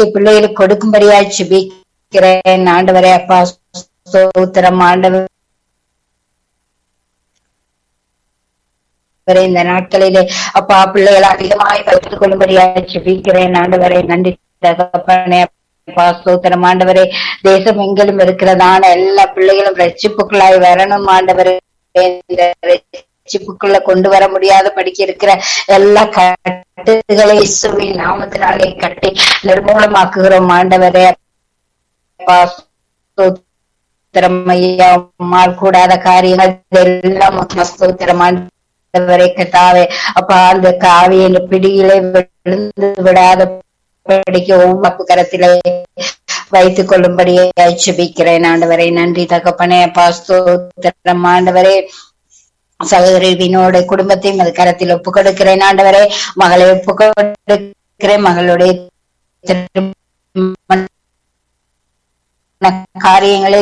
நம்பிக்கை பிள்ளைகளுக்கு கொடுக்கும்படியாய் சுபிக்கிறேன் ஆண்டவரே அப்பா ஸ்தோத்திரம் ஆண்டவர் ஆண்டவரே, இந்த நாட்களிலே அப்பா பிள்ளைகள் அதிகமாய் கற்றுக் கொள்ளும்படியாக ஜெபிக்கிறேன் ஆண்டவரே நன்றி தகப்பனே அப்பா ஸ்தோத்திரம் ஆண்டவரே தேசம் எங்கிலும் இருக்கிறதான எல்லா பிள்ளைகளும் ரட்சிப்புக்குள்ளாய் வரணும் ஆண்டவரே இந்த ரட்சிப்புக்குள்ள கொண்டு வர முடியாத படிக்க இருக்கிற எல்லா கட்டுகளை இயேசுவின் நாமத்தினாலே கட்டி நிர்மூலமாக்குகிறோம் ஆண்டவரே அப்பா ஸ்தோத்திரம் ஐயா உம்மால் கூடாத காரியங்கள் எல்லாம் ஸ்தோத்திரம் ஆண்டவரே கத்தாவே அப்பா அந்த காவியின் பிடியிலே விழுந்து விடாத படிக்க ஒவ்வொரு கரத்திலே வைத்துக் கொள்ளும்படியே ஜெபிக்கிறேன் ஆண்டவரே நன்றி தகப்பனே அப்பா ஸ்தோத்திரம் ஆண்டவரே சகோதரி வினோட குடும்பத்தையும் அது கரத்தில் ஒப்பு கொடுக்கிறேன் ஆண்டவரே மகளை ஒப்பு கொடுக்கிறேன் மகளுடைய திருமண காரியங்களை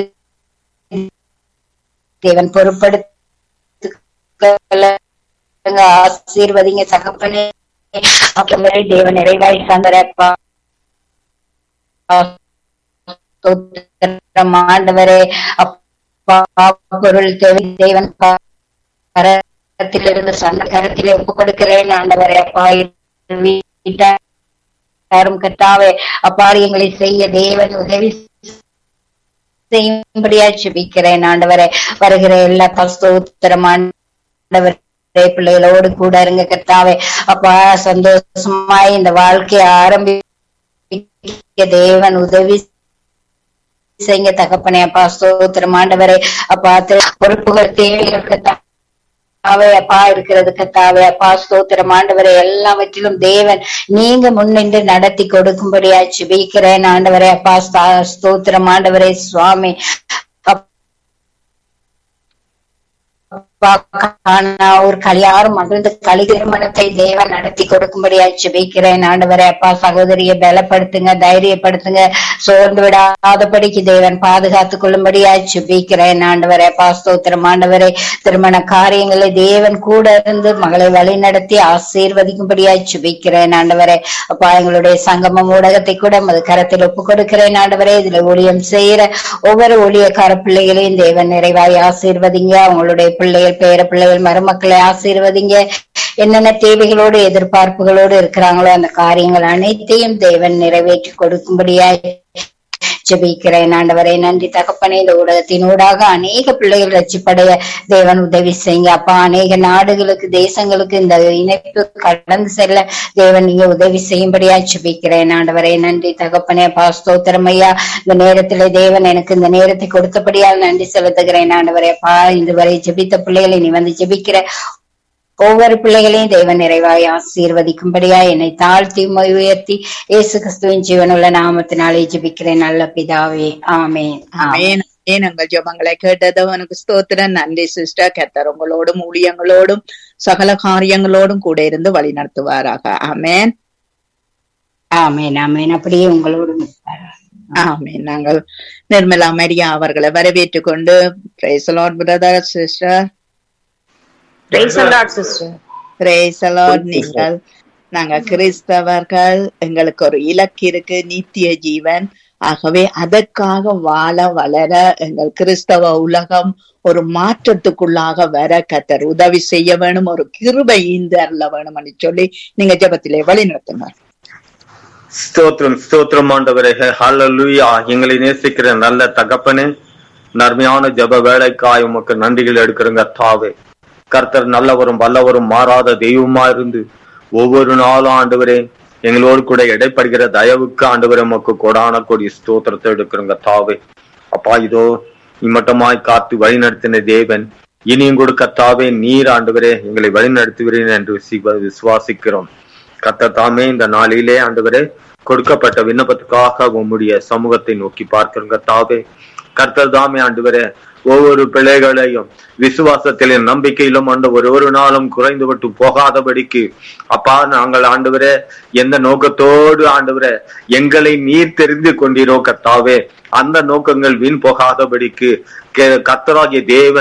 தேவன் பொறுப்படுத்த ஆசீர்வதிங்க தகப்பனே அப்பவே தேவன் நிறைவாய் சந்தரப்பா ஸ்தோத்திரம் ஆண்டவரே அப்பா பொருள் தேவை தேவன் கரத்திலிருந்து சந்த கரத்திலே ஒப்பு கொடுக்கிறேன் ஆண்டவரே அப்பா வீட்டாரும் கத்தாவே அப்பாரியங்களை செய்ய தேவன் உதவி செய்யும்படியா ஜெபிக்கிறேன் ஆண்டவரே வருகிற எல்லா கஸ்தோத்திரம் ஆண்டவரே பிள்ளைகளோடு கூட இருங்க கத்தாவே அப்பா சந்தோஷமாய் இந்த வாழ்க்கையை ஆரம்பிக்க தேவன் உதவி செய்யுங்க தகப்பனே அப்பா ஸ்தோத்திரம் ஆண்டவரே அப்பா திரு- பொறுப்புகள் தேவைகள் கத்தாவே அப்பா இருக்கிறது கத்தாவே அப்பா ஸ்தோத்திரம் ஆண்டவரே எல்லாவற்றிலும் தேவன் நீங்க முன்னின்று நடத்தி கொடுக்கும்படியா ஜெபிக்கிறேன் ஆண்டவரே அப்பா ஸ்தா- ஸ்தோத்திரம் ஆண்டவரே சுவாமி அப்பா காணா ஒரு கல்யாணம் மகிழ்ந்து களி திருமணத்தை தேவன் நடத்தி கொடுக்கும்படியா ஜெபிக்கிறேன் ஆண்டவரே அப்பா சகோதரியை பலப்படுத்துங்க தைரியப்படுத்துங்க சோர்ந்து விடாதபடிக்கு தேவன் பாதுகாத்துக் கொள்ளும்படியா ஜெபிக்கிறேன் ஆண்டவரே அப்பா ஸ்தோத்திரம் ஆண்டவரே திருமண காரியங்களை தேவன் கூட இருந்து மகளை வழி நடத்தி ஆசீர்வதிக்கும்படியா ஜெபிக்கிறேன் ஆண்டவரே அப்பா எங்களுடைய சங்கமம் ஊடகத்தை கூட மது கரத்தில் ஒப்பு கொடுக்கிறேன் ஆண்டவரே இதுல ஊழியம் செய்யற ஒவ்வொரு ஊழியக்கார பிள்ளைகளையும் தேவன் நிறைவாய் ஆசீர்வதிங்க அவங்களுடைய பிள்ளைகள் பேர பிள்ளைகள் மருமக்களை ஆசீர்வதிங்க என்னென்ன தேவைகளோடு எதிர்பார்ப்புகளோடு இருக்கிறாங்களோ அந்த காரியங்கள் அனைத்தையும் தேவன் நிறைவேற்றி கொடுக்கும்படியாய் ஜெபிக்கிறேன் ஆண்டவரே நன்றி தகப்பனே இந்த ஊடகத்தின் ஊடாக அநேக பிள்ளைகள் ரட்சிப்படைய தேவன் உதவி செய்யுங்க அப்பா அநேக நாடுகளுக்கு தேசங்களுக்கு இந்த இணைப்பு கடந்து செல்ல தேவன் நீங்க உதவி செய்யும்படியா ஜெபிக்கிறேன் ஆண்டவரே நன்றி தகப்பனே அப்பா ஸ்தோத்திரம் ஐயா இந்த நேரத்திலே தேவன் எனக்கு இந்த நேரத்தை கொடுத்தபடியால் நன்றி செலுத்துகிறேன் ஆண்டவரே அப்பா இதுவரை ஜெபித்த பிள்ளைகளை நீ வந்து ஜெபிக்கிற ஒவ்வொரு பிள்ளைகளையும் தேவன் நிறைவாய் ஆசீர்வதிக்கும்படியா என்னை தாழ்த்தி உயர்த்தி இயேசு கிறிஸ்துவின் ஜீவனுள்ள நாமத்தினாலே ஜெபிக்கிறேன் நல்ல பிதாவே ஆமென் ஆமென். ஆமென் ஆமென். உங்கள் ஜெபங்களை கேட்டது உனக்கு ஸ்தோத்திரம் நன்றி சிஸ்டர் கத்தர் உங்களோடும் ஊழியங்களோடும் சகல காரியங்களோடும் கூட இருந்து வழி நடத்துவாராக ஆமென் ஆமென் ஆமென் அப்படியே உங்களோடு இருப்பார். ஆமென் நாங்கள் நிர்மலா மரியா அவர்களை வரவேற்றுக் கொண்டு brother sister Praise the Lord, sister. Praise Lord நீங்கள் நாங்க கிறிஸ்தவர்கள் எங்களுக்கு ஒரு இலக்கு இருக்கு நித்திய ஜீவன் ஆகவே அதற்காக வாழ வளர எங்கள் கிறிஸ்தவ உலகம் ஒரு மாற்றத்துக்குள்ளாக வர கத்தர் உதவி செய்ய வேணும் ஒரு கிருபை ஈந்து அருள வேணும்னு சொல்லி நீங்க ஜெபத்திலே வழி நடத்துங்க ஸ்தோத்திரம் ஸ்தோத்திரம் ஆண்டவரே ஹalleluya எங்களை நேசிக்கிற நல்ல தகப்பனே நன்மையான ஜெப வேலைக்காய் உமக்கு நன்றிகள் எடுக்கிறங்க தாவே கர்த்தர் நல்லவரும் வல்லவரும் மாறாத தெய்வமா இருந்து ஒவ்வொரு நாளும் ஆண்டவரே எங்களோடு கூட இடைப்படுகிற தயவுக்கு ஆண்டவரே உமக்கு கொடான கொடி ஸ்தோத்திரத்தை எடுக்கிறங்க தாவே அப்பா இதோ இம்மட்டமாய் காத்து வழி நடத்தின தேவன் இனியும் கொடுக்க தாவே நீர் ஆண்டவரே எங்களை வழி நடத்துகிறேன் என்று விசி- விசுவாசிக்கிறோம் கர்த்தர் தாமே இந்த நாளிலே ஆண்டவரே கொடுக்கப்பட்ட விண்ணப்பத்துக்காக உம்முடைய சமூகத்தை நோக்கி பார்க்கிறங்க தாவே கர்த்தர் தாமே ஆண்டவரே ஒவ்வொரு பிள்ளைகளையும் விசுவாசத்திலும் நம்பிக்கையிலும் ஆண்டு ஒரு ஒரு நாளும் குறைந்துவிட்டு போகாதபடிக்கு அப்பா நாங்கள் ஆண்டவரே எந்த நோக்கத்தோடு ஆண்டவரே எங்களை நீர் தெரிந்து கொண்டீரோ கர்த்தாவே அந்த நோக்கங்கள் வீண் போகாதபடிக்கு கே- கர்த்தராகிய தேவன்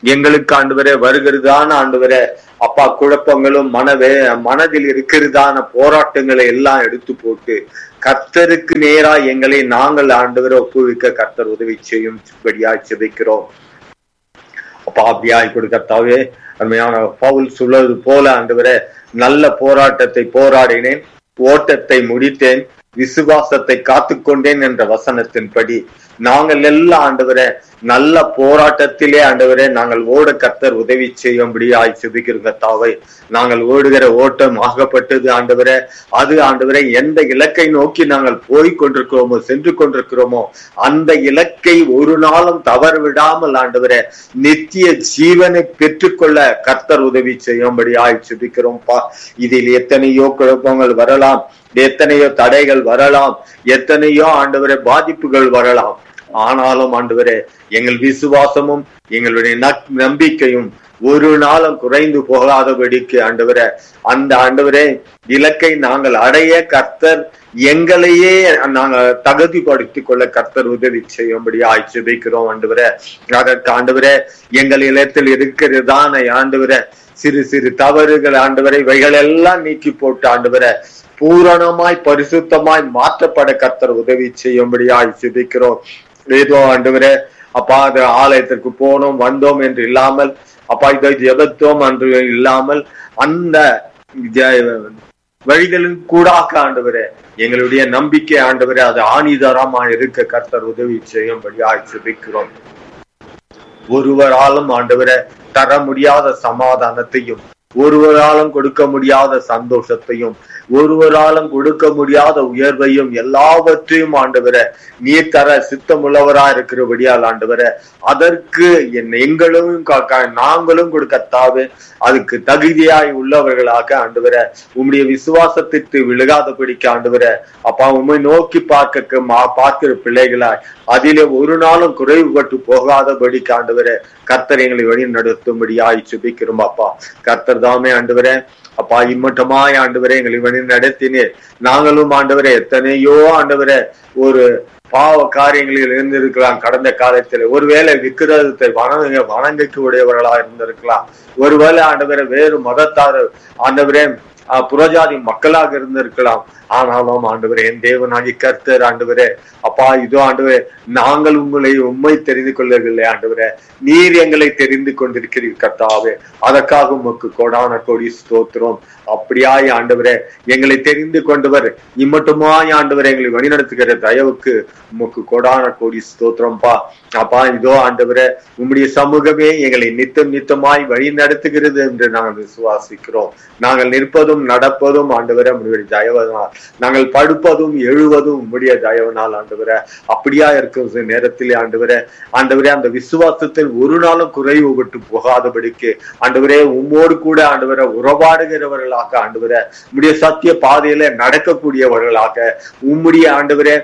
எங்களுக்கு ஆண்டவரே வருகிறதான ஆண்டவரே அப்பா குழப்பங்களும் மனவே மனதில் இருக்கிறதான போராட்டங்களை எல்லாம் எடுத்து போட்டு கர்த்தருக்கு நேரா எங்களை நாங்கள் ஆண்டவரை ஒப்புவிக்க கர்த்தர் உதவி செய்யும்படியாய் செபிக்கிறோம் அப்பா அப்படியாய் கொடுக்கத்தாவே அருமையான பவுல் சொல்வது போல ஆண்டவரே நல்ல போராட்டத்தை போராடினேன் ஓட்டத்தை முடித்தேன் விசுவாசத்தை காத்துக்கொண்டேன் என்ற வசனத்தின்படி நாங்கள் எல்லாம் ஆண்டவரே நல்ல போராட்டத்திலே ஆண்டவரே நாங்கள் ஓட கர்த்தர் உதவி செய்யும்படி ஆய் செபிக்கிறோங்க தாவை நாங்கள் ஓடுகிற ஓட்டம் ஆகப்பட்டது ஆண்டவரே அது ஆண்டவரே எந்த இலக்கை நோக்கி நாங்கள் போய் கொண்டிருக்கிறோமோ சென்று கொண்டிருக்கிறோமோ அந்த இலக்கை ஒரு நாளும் தவறு விடாமல் ஆண்டவரே நித்திய ஜீவனை பெற்றுக்கொள்ள கர்த்தர் உதவி செய்யும்படி ஆய் செபிக்கிறோம்ப்பா இதில் எத்தனையோ குழப்பங்கள் வரலாம் எத்தனையோ தடைகள் வரலாம் எத்தனையோ ஆண்டவரே பாதிப்புகள் வரலாம் ஆனாலும் ஆண்டவரே எங்கள் விசுவாசமும் எங்களுடைய நக்- நம்பிக்கையும் ஒரு நாளும் குறைந்து போகாதபடிக்கு ஆண்டவரே அந்த ஆண்டவரே இலக்கை நாங்கள் அடைய கர்த்தர் எங்களையே நாங்கள் தகுதிப்படுத்திக் கொள்ள கர்த்தர் உதவி செய்யும்படி ஆய்ச்சிபிக்கிறோம் ஆண்டவரே அதற்கு ஆண்டவரே எங்கள் இல்லத்தில் இருக்கிறதான ஆண்டவரே சிறு சிறு தவறுகள் ஆண்டவரை இவைகள் எல்லாம் நீக்கி போட்டு ஆண்டவரை பூரணமாய் பரிசுத்தமாய் மாற்றப்பட கர்த்தர் உதவி செய்யும்படியாய் சிபிக்கிறோம் ஏதோ ஆண்டவரே அப்பா அது ஆலயத்திற்கு போனோம் வந்தோம் என்று இல்லாமல் அப்பா இதை ஜெபத்தோம் என்று இல்லாமல் அந்த ஜ- வழிகளின் கூடாக்க ஆண்டவரே எங்களுடைய நம்பிக்கை ஆண்டவரே அது ஆணிதரமா இருக்க கர்த்தர் உதவி செய்யும்படியாய் சிபிக்கிறோம் ஒருவராலும் ஆண்டவரை தர முடியாத சமாதானத்தையும் ஒருவராலும் கொடுக்க முடியாத சந்தோஷத்தையும் ஒருவராலும் கொடுக்க முடியாத உயர்வையும் எல்லாவற்றையும் ஆண்டவர நீர் தர சித்தமுள்ளவரா இருக்கிறபடியால் ஆண்டவர அதற்கு என் எங்களும் க- க- நாங்களும் கொடுக்கத்தாவே அதுக்கு தகுதியாய் உள்ளவர்களாக ஆண்டவர உம்முடைய விசுவாசத்திற்கு விழுகாதபடிக்கு ஆண்டவர அப்பா உம்மை நோக்கி பார்க்க மா- பார்க்கிற பிள்ளைகளாய் அதிலே ஒரு நாளும் குறைவுபட்டு போகாதபடிக்கு ஆண்டவரே கர்த்தர் எங்களை வழி நடத்தும்படியாய் சுபிக்கிறோம் அப்பா கர்த்தர் தாமே ஆண்டவரே அப்பா இம்மட்டமாய் ஆண்டவரே எங்களை வழி நடத்தினீர் நாங்களும் ஆண்டவரே எத்தனையோ ஆண்டவரே ஒரு பாவ காரியங்களில் இருந்திருக்கலாம் கடந்த காலத்தில் ஒருவேளை விக்கிரகத்தை வணங்க வணங்கிக்கு உடையவர்களா இருந்திருக்கலாம் ஒருவேளை ஆண்டவரே வேறு மதத்தார் ஆண்டவரே ஆஹ், புறஜாதி மக்களாக இருந்திருக்கலாம் ஆனாலும் ஆண்டவரே என் தேவனாகி கர்த்தர் ஆண்டவரே அப்பா இதோ ஆண்டவரே நாங்கள் உங்களை உண்மை தெரிந்து கொள்ளவில்லை ஆண்டவரே நீர் எங்களை தெரிந்து கொண்டிருக்கிறீர் கர்த்தாவே அதற்காக உமக்கு கோடான கோடி ஸ்தோத்திரம் அப்படியாய் ஆண்டவரே எங்களை தெரிந்து கொண்டவர் இம்மட்டுமாய் ஆண்டவரே எங்களை வழிநடத்துகிற தயவுக்கு உமக்கு கோடான கோடி ஸ்தோத்திரம்ப்பா அப்பா இதோ ஆண்டவரே உம்முடைய சமூகமே எங்களை நித்தம் நித்தமாய் வழி நடத்துகிறது என்று நாங்கள் விசுவாசிக்கிறோம் நாங்கள் நிற்பதும் நடப்பதும் ஆண்டவரே உங்களுடைய தயவனால் நாங்கள் படுப்பதும் எழுவதும் உம்முடைய தயவனால் ஆண்டவரே அப்படியா இருக்கும் சில நேரத்திலே ஆண்டவரே ஆண்டவரே அந்த விசுவாசத்தில் ஒரு நாளும் குறைவு விட்டு போகாதபடிக்கு ஆண்டவரே உம்மோடு கூட ஆண்டவரை உறவாடுகிறவர்களாக ஆண்டவரே உம்முடைய சத்திய பாதையில நடக்கக்கூடியவர்களாக உம்முடைய ஆண்டவரே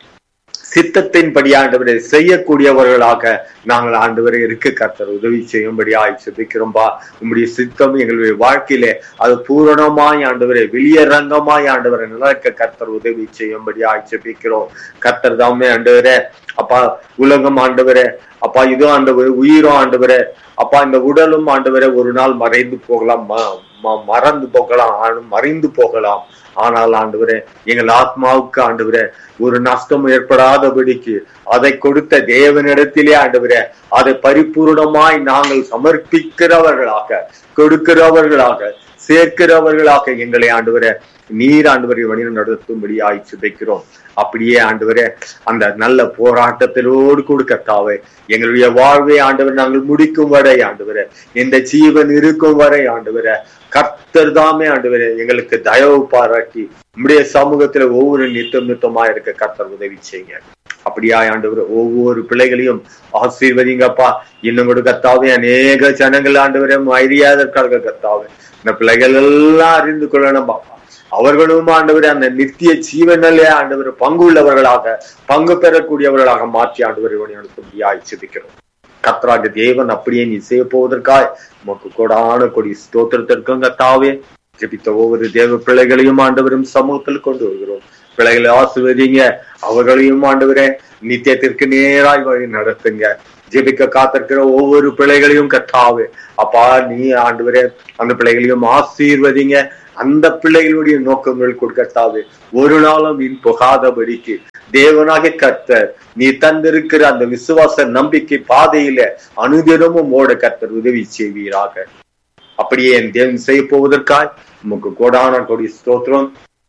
சித்தத்தின்படி ஆண்டவரை செய்யக்கூடியவர்களாக நாங்கள் ஆண்டவரை இருக்க கர்த்தர் உதவி செய்யும்படியாய் செபிக்கிறோம்பா உம்முடைய சித்தம் எங்களுடைய வாழ்க்கையிலே அது பூரணமாய் ஆண்டவரை வெளியரங்கமாய் ஆண்டவரை நிலைக்க கர்த்தர் உதவி செய்யும்படியாய் செபிக்கிறோம் கர்த்தர் தாமே ஆண்டவரே அப்பா உலகம் ஆண்டவரே அப்பா இதோ ஆண்டவரே உயிரும் ஆண்டவரே அப்பா இந்த உடலும் ஆண்டவரே ஒரு நாள் மறைந்து போகலாம் ம- ம- மறந்து போகலாம் ஆனா- மறைந்து போகலாம் ஆனால் ஆண்டவரே எங்கள் ஆத்மாவுக்கு ஆண்டவரே ஒரு நஷ்டம் ஏற்படாதபடிக்கு அதை கொடுத்த தேவனிடத்திலே ஆண்டவரே அதை பரிபூர்ணமாய் நாங்கள் சமர்ப்பிக்கிறவர்களாக கொடுக்கிறவர்களாக சேர்க்கிறவர்களாக எங்களை ஆண்டவரே நீர் ஆண்டவரை வழி நடத்தும்படியாய் சுபிக்கிறோம் அப்படியே ஆண்டவரே அந்த நல்ல போராட்டத்திலோடு கொடுக்கத்தாவே எங்களுடைய வாழ்வை ஆண்டவர் நாங்கள் முடிக்கும் வரை ஆண்டவரே இந்த ஜீவன் இருக்கும் வரை ஆண்டவரே கர்த்தர் தாமே ஆண்டவரே எங்களுக்கு தயவு பாராட்டி நம்முடைய சமூகத்துல ஒவ்வொரு நித்தம் நித்தமா இருக்க கர்த்தர் உதவி செய்யுங்க அப்படியா ஆண்டவர் ஒவ்வொரு பிள்ளைகளையும் ஆசீர்வதிங்கப்பா இன்னும் கூட கத்தாவே அநேக ஜனங்கள் ஆண்டவரே அறியாதற்காக கத்தாவே இந்த பிள்ளைகள் எல்லாம் அறிந்து கொள்ளணும் பாப்பா அவர்களும் ஆண்டவரே அந்த நித்திய ஜீவனிலே ஆண்டவர் பங்கு உள்ளவர்களாக பங்கு பெறக்கூடியவர்களாக மாற்றி ஆண்டவரை வழிநடத்தும்படியாய் சிதிக்கிறோம் கத்ராக தேவன் அப்படியே நீ செய்ய போவதற்காய் உமக்கு கொடான கொடி ஸ்தோத்திரத்திற்கும் கத்தாவே ஜெபித்த ஒவ்வொரு தேவ பிள்ளைகளையும் ஆண்டவரும் சமூகத்தில் கொண்டு வருகிறோம் பிள்ளைகளை ஆசிர்வதிங்க அவர்களையும் ஆண்டவரே நித்தியத்திற்கு நேராய் வழி நடத்துங்க ஜெபிக்க காத்திருக்கிற ஒவ்வொரு பிள்ளைகளையும் கத்தாவே அப்பா நீ ஆண்டவரே அந்த பிள்ளைகளையும் ஆசீர்வதிங்க அந்த பிள்ளைகளுடைய நோக்கங்கள் கொடுக்கத்தாவே ஒரு நாளும் வீண் புகாதபடிக்கு தேவனாக கர்த்தர் நீ தந்திருக்கிற அந்த விசுவாச நம்பிக்கை பாதையில அனுதினமும் ஓட கர்த்தர் உதவி செய்வீராக அப்படியே என் தேவன் செய்ய போவதற்காய் உமக்கு கோடான கொடி ஸ்தோத்திரம்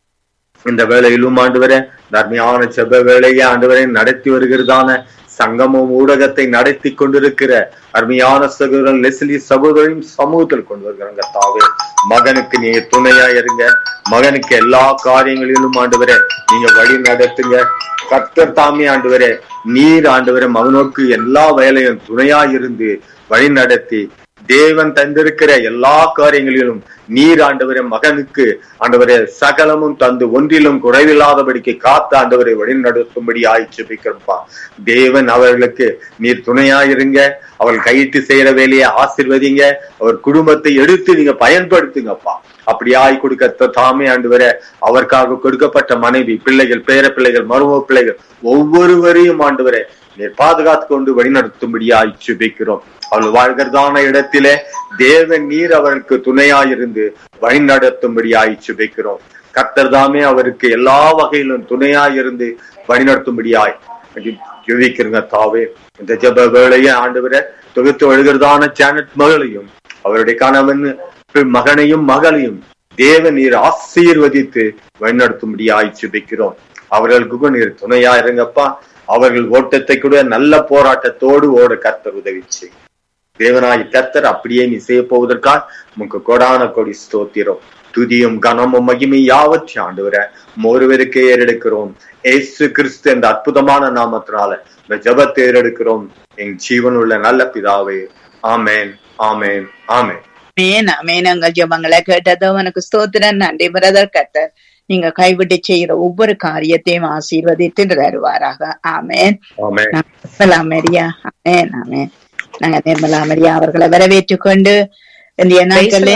இந்த வேலையிலும் ஆண்டவரே தர்மியான செப வேலையை ஆண்டவரை நடத்தி வருகிறதான சங்கமம் ஊடகத்தை நடத்தி கொண்டிருக்கிற அருமையான சகோதரன் லெஸ்லி சகோதரின் சமூகத்தில் கொண்டு வருகிறாங்க தாவே மகனுக்கு நீங்க துணையா இருங்க மகனுக்கு எல்லா காரியங்களிலும் ஆண்டவரே நீங்க வழி நடத்துங்க கர்த்தர் தாமே ஆண்டவரே நீர் ஆண்டவரே மகனுக்கு எல்லா வேலையும் துணையா இருந்து வழி நடத்தி தேவன் தந்திருக்கிற எல்லா காரியங்களிலும் நீர் ஆண்டவரே மகனுக்கு ஆண்டவரே சகலமும் தந்து ஒன்றிலும் குறைவில்லாதபடிக்கு காத்து ஆண்டவரை வழி நடத்தும்படி ஆயிச்சுபிக்கிறப்பா தேவன் அவர்களுக்கு நீர் துணையாயிருங்க அவள் கையிட்டு செய்யற வேலையை ஆசிர்வதிங்க அவர் குடும்பத்தை எடுத்து நீங்க பயன்படுத்துங்கப்பா அப்படி ஆய் கொடுக்க தாமே ஆண்டவரே அவருக்காக கொடுக்கப்பட்ட மனைவி பிள்ளைகள் பேர பிள்ளைகள் மரும பிள்ளைகள் ஒவ்வொருவரையும் ஆண்டவரே நீர் பாதுகாத்து கொண்டு வழிநடத்தும்படியாய் சுபிக்கிறோம் அவள் வாழ்கிறதான இடத்திலே தேவன் நீர் அவருக்கு துணையாயிருந்து வழிநடத்தும்படியாய் சுபிக்கிறோம் கர்த்தர் தாமே அவருக்கு எல்லா வகையிலும் துணையாயிருந்து வழிநடத்தும்படியாய் ஜெபிக்கிறங்க தாவே இந்த ஜெப வேலையை ஆண்டவரை தொகுத்து எழுகிறதான சேனட் மகளையும் அவருடைய கணவன் மகனையும் மகளையும் தேவ நீர் ஆசீர்வதித்து வழிநடத்தும்படியாய் சுபிக்கிறோம் அவர்களுக்கு நீர் துணையா இருங்கப்பா அவர்கள் ஓட்டத்தை கூட நல்ல போராட்டத்தோடு ஓட கர்த்தர் உதவிச்சு தேவனாய் கர்த்தர் அப்படியே நீ செய்ய போவதற்காக உங்க கொடான கொடி ஸ்தோத்திரம் துதியும் கனமும் மகிமை யாவற்றி ஆண்டு ஒருவருக்கே ஏறெடுக்கிறோம் ஏசு கிறிஸ்து என்ற அற்புதமான நாமத்தினால இந்த ஜபத்தை ஏறெடுக்கிறோம் என் ஜீவன் உள்ள நல்ல பிதாவே ஆமேன் ஆமேன் ஆமேன் அமேன் அமேன் எங்கள் ஜெபங்களை கேட்டது உனக்கு ஸ்தோத்திரன் நன்றி பிரதர் கர்த்தர் நீங்க கைவிட்டு செய்யற ஒவ்வொரு காரியத்தையும் ஆசீர்வதித்து தருவாராக ஆமேன் ஆமேன் நிர்மலா மரியா ஆமேன் ஆமேன் நாங்க நிர்மலா மரியா அவர்களை வரவேற்றுக் கொண்டு இந்த நாட்களே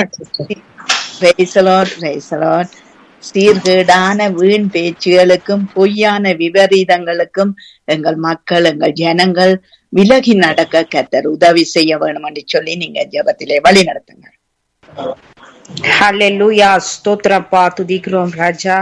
சீர்கேடான வீண் பேச்சுகளுக்கும் பொய்யான விபரீதங்களுக்கும் எங்கள் மக்கள் எங்கள் ஜனங்கள் விலகி நடக்க கத்தர் உதவி செய்ய வேணும் என்று சொல்லி நீங்க ஜபத்திலே வழி நடத்துங்க ஹalleluya ஸ்தோத்திரப்பா துதிக்கிறோம் ராஜா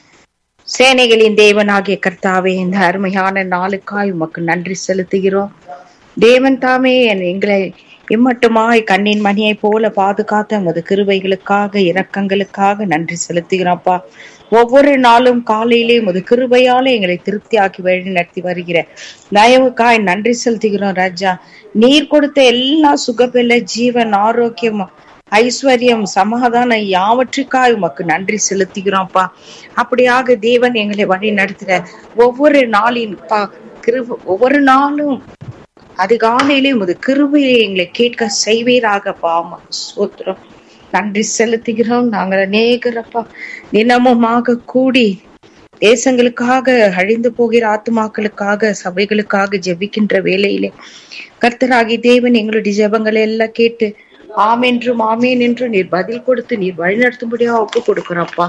சேனைகளின் தேவனாகிய கர்த்தாவே இந்த அருமையான நாளுக்காய் உமக்கு நன்றி செலுத்துகிறோம் தேவன் தாமே எங்களை இம்மட்டுமாய் கண்ணின் மணியை போல பாதுகாத்த உமது கிருபைகளுக்காக இரக்கங்களுக்காக நன்றி செலுத்துகிறோம்ப்பா ஒவ்வொரு நாளும் காலையிலே உமது கிருபையால எங்களை திருப்தியாக்கி வழி நடத்தி வருகிற தயவுக்காய் நன்றி செலுத்துகிறோம் ராஜா நீர் கொடுத்த எல்லா சுகபெல்ல ஜீவன் ஆரோக்கியம் ஐஸ்வர்யம் சமாதானம் யாவற்றுக்காய் உமக்கு நன்றி செலுத்துகிறோம்ப்பா அப்படியாக தேவன் எங்களை வழி நடத்துற ஒவ்வொரு நாளின் பா கிருப ஒவ்வொரு நாளும் அதிகாலையிலே உமது கிருபையை எங்களை கேட்க செய்வீராகப்பா உமக்கு சோத்திரம் நன்றி செலுத்துகிறோம் நாங்கள் அநேகரப்பா தினமுமாக கூடி தேசங்களுக்காக அழிந்து போகிற ஆத்மாக்களுக்காக சபைகளுக்காக ஜெபிக்கின்ற வேலையிலே கர்த்தராகி தேவன் எங்களுடைய ஜெபங்களை எல்லாம் கேட்டு ஆமென்றும் ஆமேன் என்று நீர் பதில் கொடுத்து நீர் வழிநடத்தும்படியா ஒப்பு கொடுக்கிறப்பா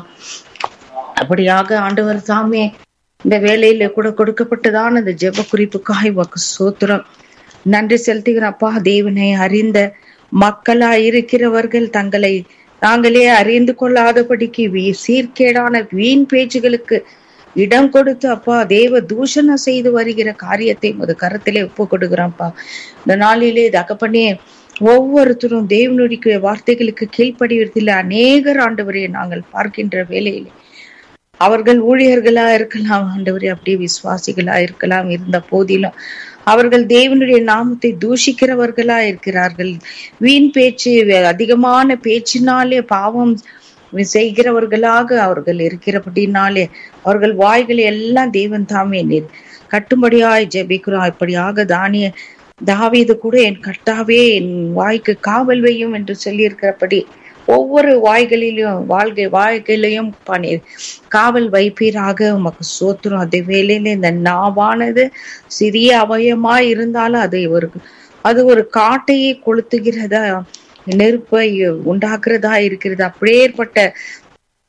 அப்படியாக ஆண்டவர் தாமே இந்த வேலையில கூட கொடுக்கப்பட்டதான இந்த ஜெப குறிப்புக்காய் உமக்கு சோத்திரம் நன்றி செலுத்துகிறப்பா தேவனை அறிந்த மக்களா இருக்கிறவர்கள் தங்களை நாங்களே அறிந்து கொள்ளாதபடிக்கு வீ- சீர்கேடான வீண் பேச்சுகளுக்கு இடம் கொடுத்து அப்பா தேவ தூஷணம் செய்து வருகிற காரியத்தை முத கரத்திலே ஒப்பு கொடுக்குறான்ப்பா இந்த நாளிலே தகப்பனே ஒவ்வொருத்தரும் தேவனுடைய வார்த்தைகளுக்கு கீழ்ப்படிவதில் அநேகர் ஆண்டவரை நாங்கள் பார்க்கின்ற வேலையிலே அவர்கள் ஊழியர்களா இருக்கலாம் ஆண்டவரே அப்படியே விசுவாசிகளா இருக்கலாம் இருந்த போதிலும் அவர்கள் தேவனுடைய நாமத்தை தூஷிக்கிறவர்களா இருக்கிறார்கள் வீண் பேச்சு அதிகமான பேச்சினாலே பாவம் செய்கிறவர்களாக அவர்கள் இருக்கிறபடினாலே அவர்கள் வாய்களை எல்லாம் தேவன் தாமே நீர் கட்டும்படியாய் ஜெபிக்கிறோம் இப்படியாக தானிய தாவீது கூட என் கர்த்தாவே என் வாய்க்கு காவல் வையும் என்று சொல்லியிருக்கிறபடி ஒவ்வொரு வாய்களிலும் வாழ்க்கை வாழ்க்கையிலையும் பணி காவல் வைப்பீராக உமக்கு சோத்துரும் அதே வேளையில இந்த நாவானது சிறிய அவயமாய் இருந்தாலும் அது ஒரு அது ஒரு காட்டையே கொளுத்துகிறதா நெருப்பை உண்டாக்குறதா இருக்கிறது அப்படியேற்பட்ட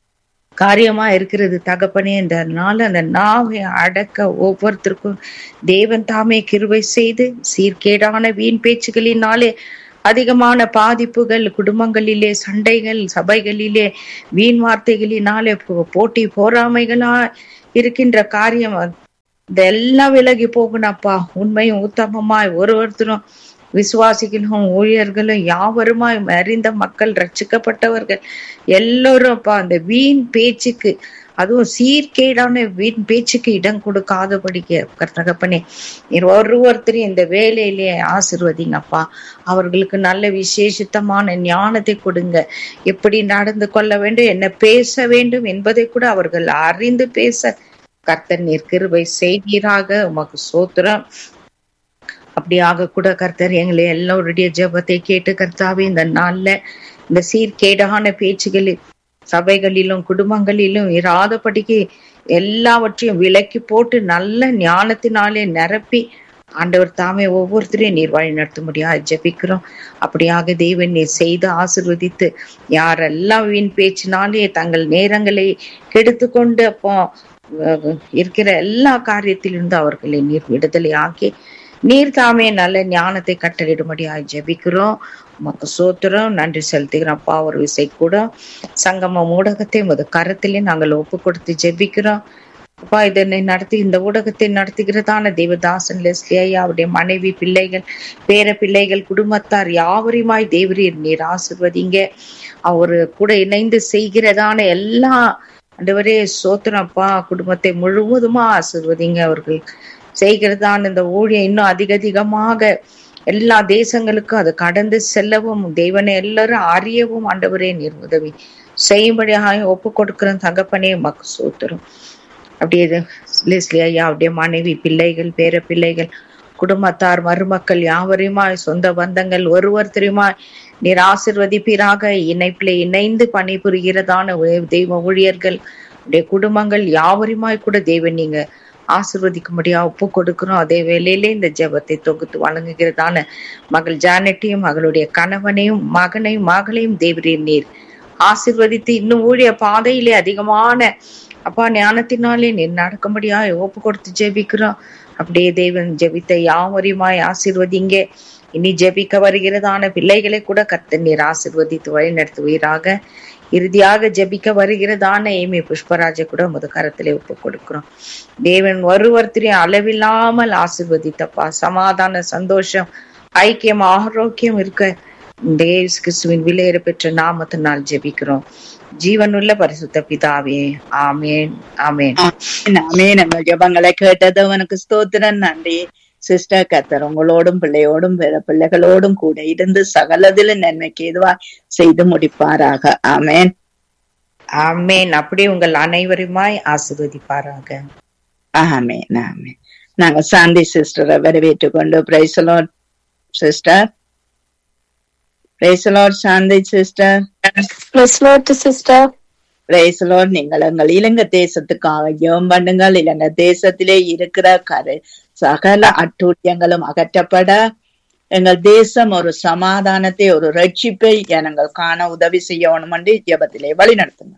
காரியமா இருக்கிறது தகப்பனே இந்த நாள் அந்த நாவை அடக்க ஒவ்வொருத்தருக்கும் தேவன் தாமே கிருபை செய்து சீர்கேடான வீண் பேச்சுகளினாலே அதிகமான பாதிப்புகள் குடும்பங்களிலே சண்டைகள் சபைகளிலே வீண் வார்த்தைகளினாலே போ- போட்டி போராமைகளா இருக்கின்ற காரியம் இதெல்லாம் விலகி போகணும்ப்பா உண்மையும் உத்தமமாய் ஒரு ஒருத்தரும் விசுவாசிகளும் ஊழியர்களும் யாவருமாய் அறிந்த மக்கள் ரட்சிக்கப்பட்டவர்கள் எல்லோரும் அப்பா அந்த வீண் பேச்சுக்கு அதுவும் சீர்கேடான வீண் பேச்சுக்கு இடம் கொடுக்காதபடிக்கு தகப்பனே நீர் ஒரு ஒருத்தரையும் இந்த வேலையிலே ஆசிர்வதிங்கப்பா அவர்களுக்கு நல்ல விசேஷித்தமான ஞானத்தை கொடுங்க எப்படி நடந்து கொள்ள வேண்டும் என்ன பேச வேண்டும் என்பதை கூட அவர்கள் அறிந்து பேச கர்த்தர் நீர் கிருபை செய்வீராக உமக்கு சோத்திரம் அப்படியாக கூட கர்த்தர் எங்களை எல்லோருடைய ஜெபத்தை கேட்டு கர்த்தாவே இந்த நாள்ல இந்த சீர்கேடான பேச்சுகளில் சபைகளிலும் குடும்பங்களிலும் இராதபடிக்கு எல்லாவற்றையும் விலக்கி போட்டு நல்ல ஞானத்தினாலே நிரப்பி ஆண்டவர் தாமே ஒவ்வொருத்தரையும் நீர் வழி நடத்தும்படியா ஜெபிக்கிறோம் அப்படியாக தேவன் நீர் செய்து ஆசிர்வதித்து யாரெல்லாம் வீண் பேச்சினாலே தங்கள் நேரங்களை கெடுத்து கொண்டு அப்போ அஹ், இருக்கிற எல்லா காரியத்திலிருந்து அவர்களை நீர் விடுதலை ஆக்கி நீர் தாமே நல்ல ஞானத்தை கட்டளிடும்படியாக ஜெபிக்கிறோம் உமக்கு சோத்திரம் நன்றி செலுத்துகிறோம் அப்பா ஒரு விசை கூட சங்கம ஊடகத்தை முத கரத்திலே நாங்கள் ஒப்பு கொடுத்து ஜெபிக்கிறோம் அப்பா இதனை நடத்தி இந்த ஊடகத்தை நடத்துகிறதான தேவதாசன் லெஸ்லி ஐயா அவருடைய மனைவி பிள்ளைகள் பேர பிள்ளைகள் குடும்பத்தார் யாவரையுமாய் தேவரீர் நீர் ஆசிர்வதிங்க அவரு கூட இணைந்து செய்கிறதான எல்லா ஆண்டவரே சோத்திரப்பா குடும்பத்தை முழுவதுமா ஆசிர்வதிங்க அவர்கள் செய்கிறதான இந்த ஊழியம் இன்னும் அதிக அதிகமாக எல்லா தேசங்களுக்கும் அது கடந்து செல்லவும் தேவனை எல்லாரும் அறியவும் ஆண்டவரே நீர் உதவி செய்யும்படியாக ஒப்பு கொடுக்கிற தகப்பனே மக்கு சோத்திரம் அப்படியே இது லெஸ்லி ஐயா அப்படியே மனைவி பிள்ளைகள் பேர பிள்ளைகள் குடும்பத்தார் மருமக்கள் யாவரையுமாய் சொந்த பந்தங்கள் ஒருவருத்தரையுமாய் நீர் ஆசிர்வதிப்பீராக இணைப்பில் இணைந்து பணிபுரிகிறதான ஊ- தெய்வ ஊழியர்கள் உடைய குடும்பங்கள் யாவரையுமாய் கூட தேவன் நீங்க ஆசிர்வதிக்கும்படியா ஒப்பு கொடுக்கிறோம் அதே வேளையிலே இந்த ஜெபத்தை தொகுத்து வழங்குகிறதான மகள் ஜானட்டையும் மகளுடைய கணவனையும் மகனையும் மகளையும் தேவரீர் நீர் ஆசிர்வதித்து இன்னும் ஊழிய பாதையிலே அதிகமான அப்பா ஞானத்தினாலே நீர் நடக்கும்படியா ஒப்பு கொடுத்து ஜெபிக்கிறோம் அப்படியே தேவன் ஜெபித்த யாவரையுமாய் ஆசிர்வதிங்க இனி ஜெபிக்க வருகிறதான பிள்ளைகளை கூட கர்த்தர் நீர் ஆசிர்வதித்து வழி நடத்துவீராக இறுதியாக ஜெபிக்க வருகிறதான ஏமி புஷ்பராஜ கூட முத கரத்திலே ஒப்பு கொடுக்கிறோம் தேவன் ஒருவர்த்தரையும் அளவில்லாமல் ஆசிர்வதித்தப்பா சமாதான சந்தோஷம் ஐக்கியம் ஆரோக்கியம் இருக்க இந்த இயேசு கிறிஸ்துவின் விலையேற பெற்ற நாமத்தினால் ஜெபிக்கிறோம் ஜீவனுள்ள பரிசுத்த பிதாவே ஆமேன் ஆமேன் நாமே நம்ம ஜபங்களை கேட்டது உனக்கு ஸ்தோத்திரம் நன்றி சிஸ்டர் கத்தர் உங்களோடும் பிள்ளையோடும் பிற பிள்ளைகளோடும் கூட இருந்து சகலதிலும் நன்மைக்கு எதுவா செய்து முடிப்பாராக ஆமேன் ஆமேன் அப்படி உங்கள் அனைவருமாய் ஆசிர்வதிப்பாராக ஆமேன் ஆமேன் நாங்க சாந்தி சிஸ்டரை வரவேற்றுக் கொண்டு praise Lord sister praise Lord Shanti sister Praise Lord, sister. Praise Lord நீங்கள் எங்கள் இலங்கை தேசத்துக்காக ஜெபம் பண்ணுங்கள் இலங்கை தேசத்திலே இருக்கிற கரு சகல அட்டூழியங்களும் அகற்றப்பட எங்கள் தேசம் ஒரு சமாதானத்தை ஒரு ரட்சிப்பை ஜனங்கள் காண உதவி செய்யணும் என்று ஜெபத்திலே வழி நடத்துங்க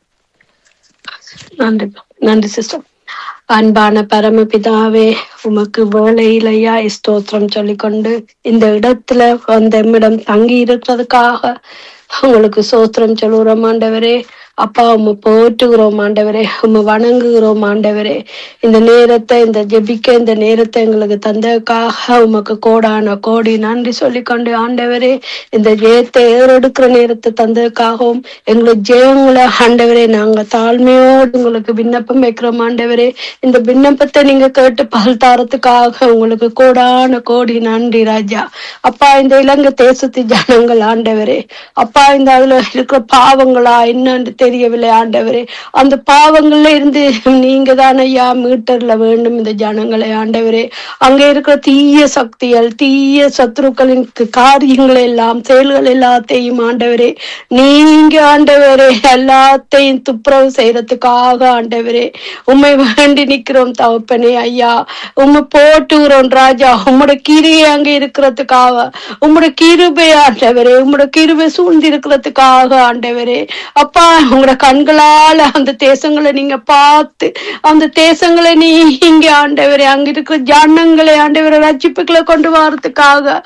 நன்றி நன்றி சிஸ்டர் அன்பான பரமபிதாவே உமக்கு வேலையிலையா ஸ்தோத்திரம் சொல்லிக்கொண்டு இந்த இடத்துல அந்த இடம் தங்கி இருக்கிறதுக்காக உங்களுக்கு சோத்திரம் சொல்லுறோம் ஆண்டவரே அப்பா உம்மை போற்றுகிறோம் ஆண்டவரே உம்மை வணங்குகிறோம் ஆண்டவரே இந்த நேரத்தை இந்த ஜெபிக்க இந்த நேரத்தை எங்களுக்கு தந்ததுக்காக உமக்கு கோடான கோடி நன்றி சொல்லிக்கொண்டு ஆண்டவரே இந்த ஜெயத்தை ஏறெடுக்கிற நேரத்தை தந்ததுக்காகவும் எங்களை ஜெயங்களை ஆண்டவரே நாங்க தாழ்மையோடு உங்களுக்கு விண்ணப்பம் வைக்கிறோம் ஆண்டவரே இந்த விண்ணப்பத்தை நீங்க கேட்டு பல் தாரத்துக்காக உங்களுக்கு கோடான கோடி நன்றி ராஜா அப்பா இந்த இலங்கை தேசத்து ஜனங்கள் ஆண்டவரே அப்பா இந்த அதுல இருக்கிற பாவங்களா என்னன்னு தெரியவில்லை ஆண்டவரே அந்த பாவங்கள்ல இருந்து நீங்க தான் ஐயா மீட்டர்ல வேண்டும் இந்த ஜனங்களை ஆண்டவரே அங்க இருக்கிற தீய சக்திகள் தீய சத்துருக்களின் க- காரியங்கள் எல்லாம் செயல்கள் எல்லாத்தையும் ஆண்டவரே நீங்க ஆண்டவரே எல்லாத்தையும் துப்புரவு செய்யறதுக்காக ஆண்டவரே உம்மை வேண்டி நிக்கிறோம் தகப்பனே ஐயா உம்மை போட்டுகிறோம் ராஜா உம்மோட கிரியை அங்க இருக்கிறதுக்காக உம்மோட கிருபை ஆண்டவரே உம்மோட கிருபை சூழ்ந்து இருக்கிறதுக்காக ஆண்டவரே அப்பா உங்களோட கண்களால அந்த தேசங்களை நீங்க பார்த்து அந்த தேசங்களை நீங்க ஆண்டவரே அங்க இருக்கிற ஜனங்களை ஆண்டவரை ரட்சிப்புகளை கொண்டு வரதுக்காக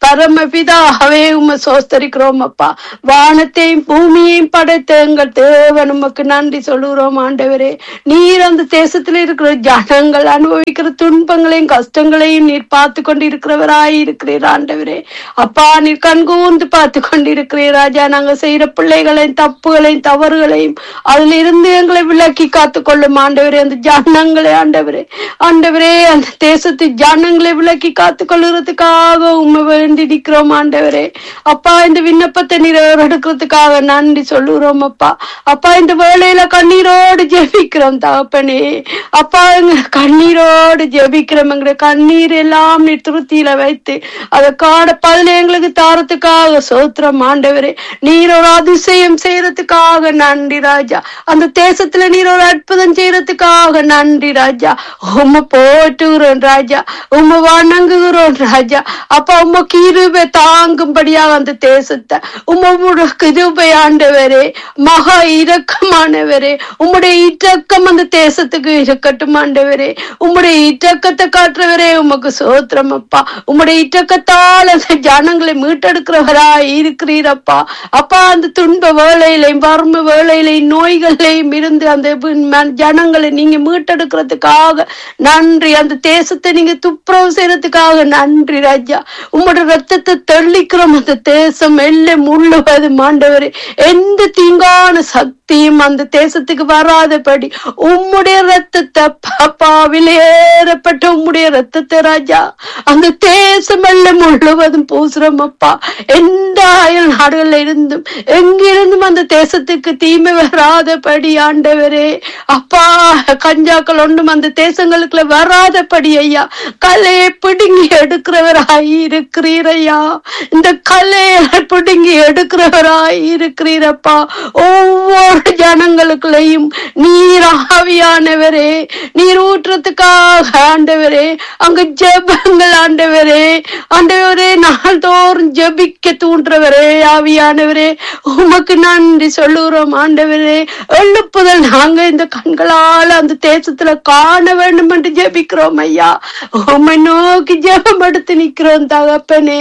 பரமபிதாவே உம்மை சோஸ்தரிக்கிறோம் அப்பா வானத்தையும் பூமியையும் படைத்த எங்கள் தேவன் உமக்கு நன்றி சொல்லுகிறோம் ஆண்டவரே நீர் அந்த தேசத்துல இருக்கிற ஜனங்கள் அனுபவிக்கிற துன்பங்களையும் கஷ்டங்களையும் நீர் பார்த்து கொண்டு இருக்கிறவராய் இருக்கிறீர் ஆண்டவரே அப்பா நீர் கண்கூர்ந்து பார்த்து கொண்டு இருக்கிறீர் ராஜா நாங்க செய்யற பிள்ளைகளையும் தப்புகளையும் தவறுகளையும் அதுல இருந்து எங்களை விலக்கி காத்து கொள்ளும் ஆண்டவரே அந்த ஜனங்களை ஆண்டவரே ஆண்டவரே அந்த தேசத்து ஜனங்களை விலக்கி காத்து கொள்ளுறதுக்காக உண்மை வேண்டி நிற்கிறோம் ஆண்டவரே அப்பா இந்த விண்ணப்பத்தை நிறைவேறதுக்காக நன்றி சொல்லுகிறோம் அப்பா அப்பா இந்த வேளையில கண்ணீரோடு ஜெபிக்கிறோம் தகப்பனே அப்பா எங்க கண்ணீரோடு ஜெபிக்கிறோம் எங்க கண்ணீர் எல்லாம் நீ திருத்தியில வைத்து அதை காட பதில எங்களுக்கு தாரத்துக்காக சோத்திரம் ஆண்டவரே நீர் ஒரு அதிசயம் செய்யறதுக்காக நன்றி ராஜா அந்த தேசத்துல நீர் ஒரு அற்புதம் செய்யறதுக்காக நன்றி ராஜா உம்மை போட்டுகிறோம் ராஜா உம்மை வணங்குகிறோம் ராஜா அப்பா உம்மை கிருபை தாங்கும்படியாக அந்த தேசத்தை உம்மோட கிருபை ஆண்டவரே மகா இரக்கமானவரே உம்முடைய இரக்கம் அந்த தேசத்துக்கு இருக்கட்டும் ஆண்டவரே உம்முடைய இரக்கத்தை காட்டுறவரே உமக்கு சோத்திரம் அப்பா உம்முடைய இரக்கத்தால் அந்த ஜனங்களை மீட்டெடுக்கிறவரா இருக்கிறீரப்பா அப்பா அந்த துன்ப வேலையிலையும் வறுமை வேலையிலையும் நோய்களையும் இருந்து அந்த ம- ஜனங்களை நீங்க மீட்டெடுக்கிறதுக்காக நன்றி அந்த தேசத்தை நீங்க துப்புரவு செய்யறதுக்காக நன்றி ராஜா உம்மோட ரத்தத்தை தெளிக்கிறோம் அந்த தேசம் எல்லை முள்ளுவது மாண்டவரே எந்த தீங்கான சக்தியும் அந்த தேசத்துக்கு வராதபடி உம்முடைய ரத்தத்தை பாப்பா விலையேறப்பட்ட உம்முடைய ரத்தத்தை ராஜா அந்த தேசம் எல்லாம் முழுவதும் பூசுறோம் அப்பா எந்த அயல் நாடுகள்ல இருந்தும் எங்கிருந்தும் அந்த தேசத்துக்கு தீமை வராதபடி ஆண்டவரே அப்பா கஞ்சாக்கள் ஒன்றும் அந்த தேசங்களுக்குள்ள வராதபடி ஐயா கலையை பிடுங்கி எடுக்கிறவராய் இருக்கிறீர் ஐயா இந்த கலையை பிடுங்கி எடுக்கிறவராய் இருக்கிறீரப்பா ஒவ்வொரு ஜனங்களுக்குள்ளேயும் நீர் ஆவியானவரே நீர் ஊற்றுறதுக்காக ஆண்டவரே அங்க ஜெபங்கள் ஆண்டவரே ஆண்டவரே நாள்தோறும் ஜெபிக்க தூண்டுறவரே ஆவியானவரே உமக்கு நன்றி சொல்லுகிறோம் ஆண்டவரே எழுப்புதல் நாங்க இந்த கண்களால அந்த தேசத்துல காண வேண்டும் என்று ஜெபிக்கிறோம் ஐயா உம்மை நோக்கி ஜெபம் எடுத்து நிக்கிறோம் தகப்பனே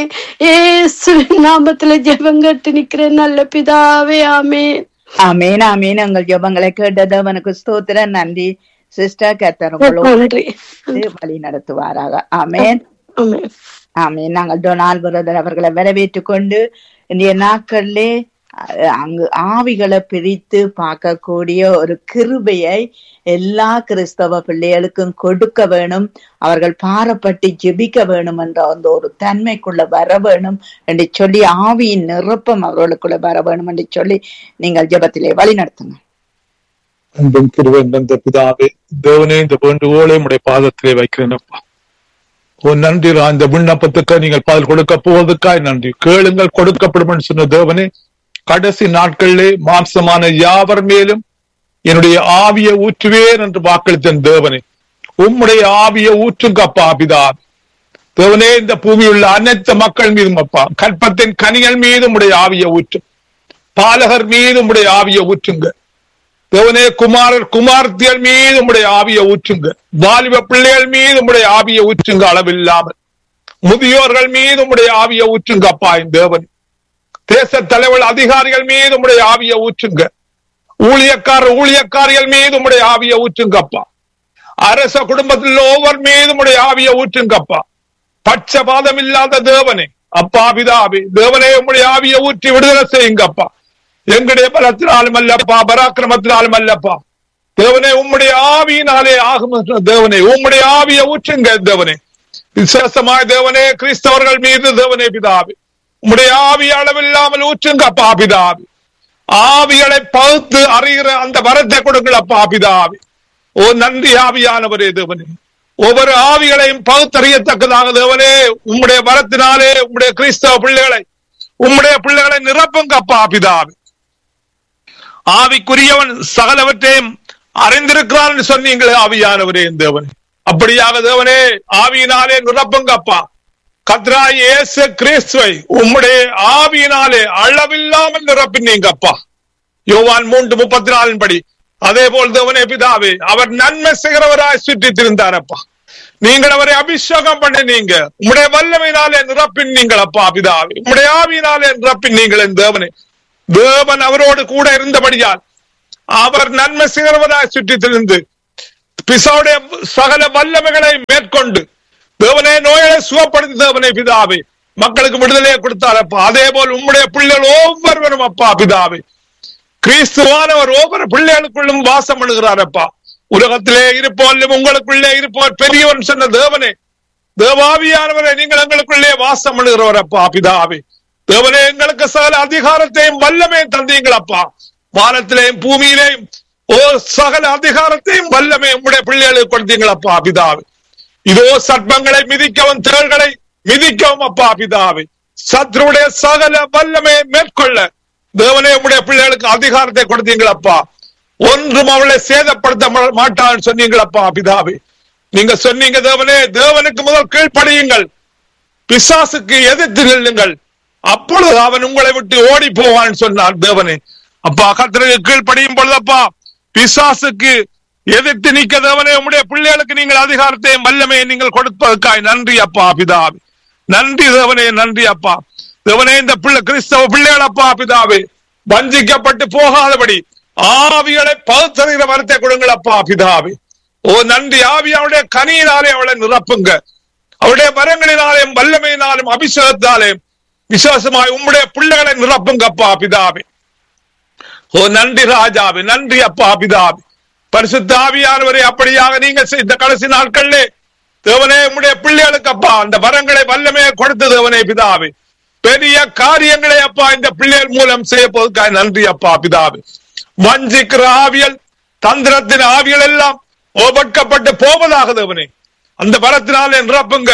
ஏசுவின் நாமத்துல ஜெபம் கட்டு நிக்கிறேன் நல்ல பிதாவே ஆமே ஆமீன் ஆமீன் உங்கள் ஜெபங்களை கேட்டது அவனுக்கு ஸ்தோத்திரம் நன்றி சிஸ்டர் கத்தர் நன்றி வழி நடத்துவாராக ஆமேன் ஆமே ஆமீன் நாங்கள் டொனால்ட் பிரதர் அவர்களை வரவேற்றுக் கொண்டு இன்றைய நாட்களிலே அஹ், அங்கு ஆவிகளை பிரித்து பார்க்கக்கூடிய ஒரு கிருபையை எல்லா கிறிஸ்தவ பிள்ளைகளுக்கும் கொடுக்க வேணும் அவர்கள் பாரப்பட்டு ஜெபிக்க வேணும் என்ற அந்த ஒரு தன்மைக்குள்ள வர வேணும் என்று சொல்லி ஆவியின் நிரப்பம் அவர்களுக்குள்ள வர வேணும் என்று சொல்லி நீங்கள் ஜெபத்திலே வழி நடத்துங்க அன்பும் கிருபையும் நிறைந்த பிதாவே தேவனே இந்த வேண்டுகோளை உடைய பாதத்திலே வைக்கிறேன் அப்பா ஓ நன்றி ரா, இந்த விண்ணப்பத்துக்கு நீங்கள் பதில் கொடுக்க போவதற்காய் நன்றி கேளுங்கள் கொடுக்கப்படும் என்று சொன்ன தேவனே கடைசி நாட்களிலே மாம்சமான யாவர் மேலும் என்னுடைய ஆவியை ஊற்றுவேன் என்று வாக்களித்த தேவனே உம்முடைய ஆவியை ஊற்றுங்க அப்பா பிதா தேவனே இந்த பூமியில் உள்ள அனைத்து மக்கள் மீதும் அப்பா கற்பத்தின் கனிகள் மீதும் உடைய ஆவியை ஊற்றும் பாலகர் மீதும் உடைய ஆவியை ஊற்றுங்க தேவனே குமாரர் குமார்த்தியர் மீது உடைய ஆவியை ஊற்றுங்க வாலிப பிள்ளைகள் மீது உடைய ஆவியை ஊற்றுங்க அளவில்லாமல் முதியோர்கள் மீது உடைய ஆவியை ஊற்றுங்க அப்பா என் தேவன் தேச தலைவர் அதிகாரிகள் மீது உடைய ஆவியை ஊற்றுங்க ஊழியக்காரர் ஊழியக்காரிகள் மீது உடைய ஆவியை ஊற்றுங்க அப்பா அரச குடும்பத்தில் ஒவ்வொரு மீதும் உடைய ஆவியை ஊற்றுங்கப்பா பட்சபாதம் இல்லாத தேவனே அப்பா பிதாவே தேவனே உம்முடைய ஆவியை ஊற்றி விடுதலை செய்யுங்கப்பா எங்களுடைய பலத்தினாலும் அல்லப்பா பராக்கிரமத்தினாலும் அல்லப்பா தேவனே உம்முடைய ஆவியினாலே ஆகும் என்ற தேவனே உம்முடைய ஆவியை ஊற்றுங்க தேவனே விசேஷமாய் தேவனே கிறிஸ்தவர்கள் மீது தேவனே பிதாவே உம்முடைய ஆவி அளவில்லாமல் ஊற்றுங்கப்பா பிதாவே ஆவிகளை பகுத்து அறிகிற அந்த வரத்தை கொடுங்களப்பா பிதாவே ஓ நன்றி ஆவியானவரே தேவனே ஒவ்வொரு ஆவிகளையும் பகுத்தறியத்தக்கதாக தேவனே உம்முடைய வரத்தினாலே உம்முடைய கிறிஸ்தவ பிள்ளைகளை உம்முடைய பிள்ளைகளை நிரப்புங்கப்பா பிதாவே ஆவிக்குரியவன் சகலவற்றையும் அறிந்திருக்கிறான் என்று சொன்னீங்களே ஆவியானவரே என் தேவனே அப்படியாக தேவனே ஆவியினாலே நிரப்புங்கப்பா கத்ராய் இயேசு கிறிஸ்துவை உம்முடைய ஆவியினாலே அளவில்லாமல் நிரப்பினீங்கப்பா யோவான் மூன்று முப்பத்தி நாலின் படி அதே போல் தேவனே பிதாவே அவர் நன்மை செய்கிறவராய் சுற்றி திருந்தாரப்பா நீங்கள் அவரை அபிஷேகம் பண்ணி நீங்க உம்முடைய வல்லமையினாலே நிரப்பின் நீங்கள் அப்பா பிதாவே உம்முடைய ஆவியினாலே நிரப்பின் நீங்கள் என் தேவனே தேவன் அவரோடு கூட இருந்தபடியால் அவர் நன்மை செய்கிறவராய் சுற்றி திரிந்து பிசாவுடைய சகல வல்லமைகளை மேற்கொண்டு தேவனே நோயை சுகப்படுத்தி தேவனே பிதாவே மக்களுக்கு விடுதலையை கொடுத்தாரப்பா அதே போல் உம்முடைய பிள்ளைகள் ஒவ்வொருவரும் அப்பா பிதாவே கிறிஸ்துவானவர் ஒவ்வொரு பிள்ளைகளுக்குள்ளும் வாசம் பண்ணுகிறாரப்பா உலகத்திலே இருப்போல்லும் உங்களுக்குள்ளே இருப்போர் பெரியவன் சொன்ன தேவனே தேவாவியானவரை நீங்கள் எங்களுக்குள்ளே வாசம் பண்ணுகிறவர் அப்பா பிதாவே தேவனே எங்களுக்கு சகல அதிகாரத்தையும் வல்லமையும் தந்தீங்களப்பா வானத்திலேயும் பூமியிலேயும் ஓ சகல அதிகாரத்தையும் வல்லமை உம்முடைய பிள்ளைகளுக்கு கொடுத்தீங்களப்பா பிதாவே இதோ சர்ப்பங்களை மிதிக்கவும் தேள்களை மிதிக்கவும் அப்பா பிதாவே சத்ருடைய சகல வல்லமையை மேற்கொள்ள தேவனே உம்முடைய பிள்ளைகளுக்கு அதிகாரத்தை கொடுத்தீங்களப்பா ஒன்றும் அவளை சேதப்படுத்த மா- மாட்டான்னு சொன்னீங்களப்பா பிதாவே நீங்க சொன்னீங்க தேவனே தேவனுக்கு முதல் கீழ்ப்படியுங்கள் பிசாசுக்கு எதிர்த்து நில்லுங்கள் அப்பொழுது அவன் உங்களை விட்டு ஓடி போவான்னு சொன்னார் தேவனே அப்பா கத்திரக்கு கீழ்ப்படியும் பொழுதப்பா பிசாசுக்கு எதிர்த்து நிக்க தேவனே உம்முடைய பிள்ளைகளுக்கு நீங்கள் அதிகாரத்தையும் வல்லமையை நீங்கள் கொடுப்பதற்காய் நன்றி அப்பா பிதாவே நன்றி தேவனே நன்றி அப்பா தேவனே இந்த பிள்ளை கிறிஸ்தவ பிள்ளைகள் அப்பா பிதாவே வஞ்சிக்கப்பட்டு போகாதபடி ஆவிகளை பகுத்தறிகிற வரத்தை கொடுங்கள் அப்பா பிதாவே ஓ நன்றி ஆவி அவருடைய கனியினாலே அவளை நிரப்புங்க அவருடைய வரங்களினாலும் வல்லமையினாலும் அபிஷேகத்தாலும் விசுவாசமாய் உம்முடைய பிள்ளைகளை நிரப்புங்கப்பா பிதாவே ஓ நன்றி ராஜாவே நன்றி அப்பா பிதாவே பரிசுத்த ஆவியானவரை அப்படியாக நீங்க செய்த கடைசி நாட்களிலே தேவனே உம்முடைய பிள்ளைகளுக்கு அப்பா அந்த வரங்களை வல்லமையை கொடுத்த தேவனே பிதாவே பெரிய காரியங்களை அப்பா இந்த பிள்ளைகள் மூலம் செய்ய போவதற்காக நன்றி அப்பா பிதாவே வஞ்சிக்கிற ஆவியல் தந்திரத்தின் ஆவியல் எல்லாம் ஓபட்கப்பட்டு போவதாக தேவனே அந்த வரத்தினாலே நிரப்புங்க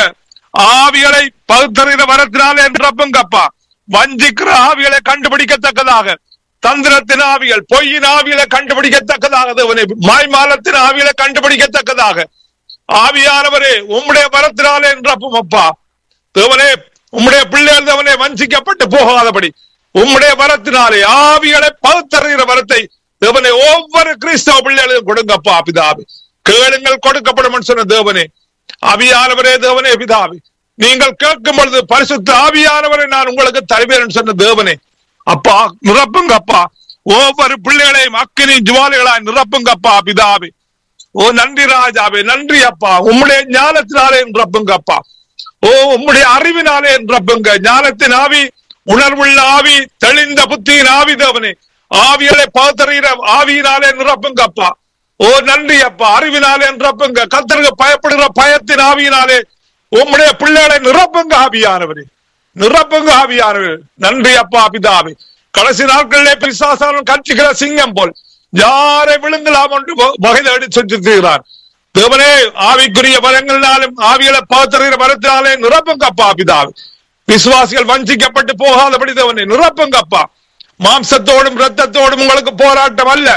ஆவிகளை பகுத்தறிகிற வரத்தினாலே நிரப்புங்க அப்பா வஞ்சிக்கிற ஆவிகளை கண்டுபிடிக்கத்தக்கதாக தந்திரத்தின் ஆவிகள் பொய்யின் ஆவிகளை கண்டுபிடிக்கத்தக்கதாக தேவனே மாய்மாலத்தின் ஆவிகளை கண்டுபிடிக்கத்தக்கதாக ஆவியானவரே உம்முடைய வரத்தினாலே நிரப்பும் அப்பா தேவனே உம்முடைய பிள்ளைகள் தேவனே வஞ்சிக்கப்பட்டு போகாதபடி உம்முடைய வரத்தினாலே ஆவிகளை பகுத்தறிகிற வரத்தை தேவனே ஒவ்வொரு கிறிஸ்தவ பிள்ளைகளுக்கும் கொடுங்கப்பா பிதாவே கேளுங்கள் கொடுக்கப்படும் சொன்ன தேவனே ஆவியானவரே தேவனே பிதாவே நீங்கள் கேட்கும் பொழுது பரிசுத்த ஆவியானவரை நான் உங்களுக்கு தருவேன் சொன்ன தேவனே அப்பா நிரப்புங்க அப்பா ஒவ்வொரு பிள்ளைகளையும் அக்கினி ஜுவாலைகளாய் நிரப்புங்கப்பா பிதாவே ஓ நன்றி ராஜாவே நன்றி அப்பா உம்முடைய ஞானத்தினாலே நிரப்புங்க அப்பா ஓ உம்முடைய அறிவினாலே நிரப்புங்க ஞானத்தின் ஆவி உணர்வுள்ள ஆவி தெளிந்த புத்தியின் ஆவி தேவனே ஆவிகளை பாத்தறிகிற ஆவியினாலே நிரப்புங்க அப்பா ஓ நன்றி அப்பா அறிவினாலே நிரப்புங்க கத்தருக்கு பயப்படுகிற பயத்தின் ஆவியினாலே உம்முடைய பிள்ளைகளை நிரப்புங்க ஆவியானவரே நிரப்புங்க ஆவியானவர் நன்றி அப்பா பிதாவே கடைசி நாட்களிலே பிசாசானம் கட்சிக்கிற சிங்கம் போல் யாரை விழுங்கலாம் என்று வகையில் எடுத்து சென்றிருக்கிறார் தேவனே ஆவிக்குரிய வரங்களினாலும் ஆவிகளை பாத்திருக்கிற வரத்தினாலே நிரப்புங்க அப்பா பிதாவே விசுவாசிகள் வஞ்சிக்கப்பட்டு போகாதபடி தேவனே நிரப்புங்க அப்பா மாம்சத்தோடும் ரத்தத்தோடும் உங்களுக்கு போராட்டம் அல்ல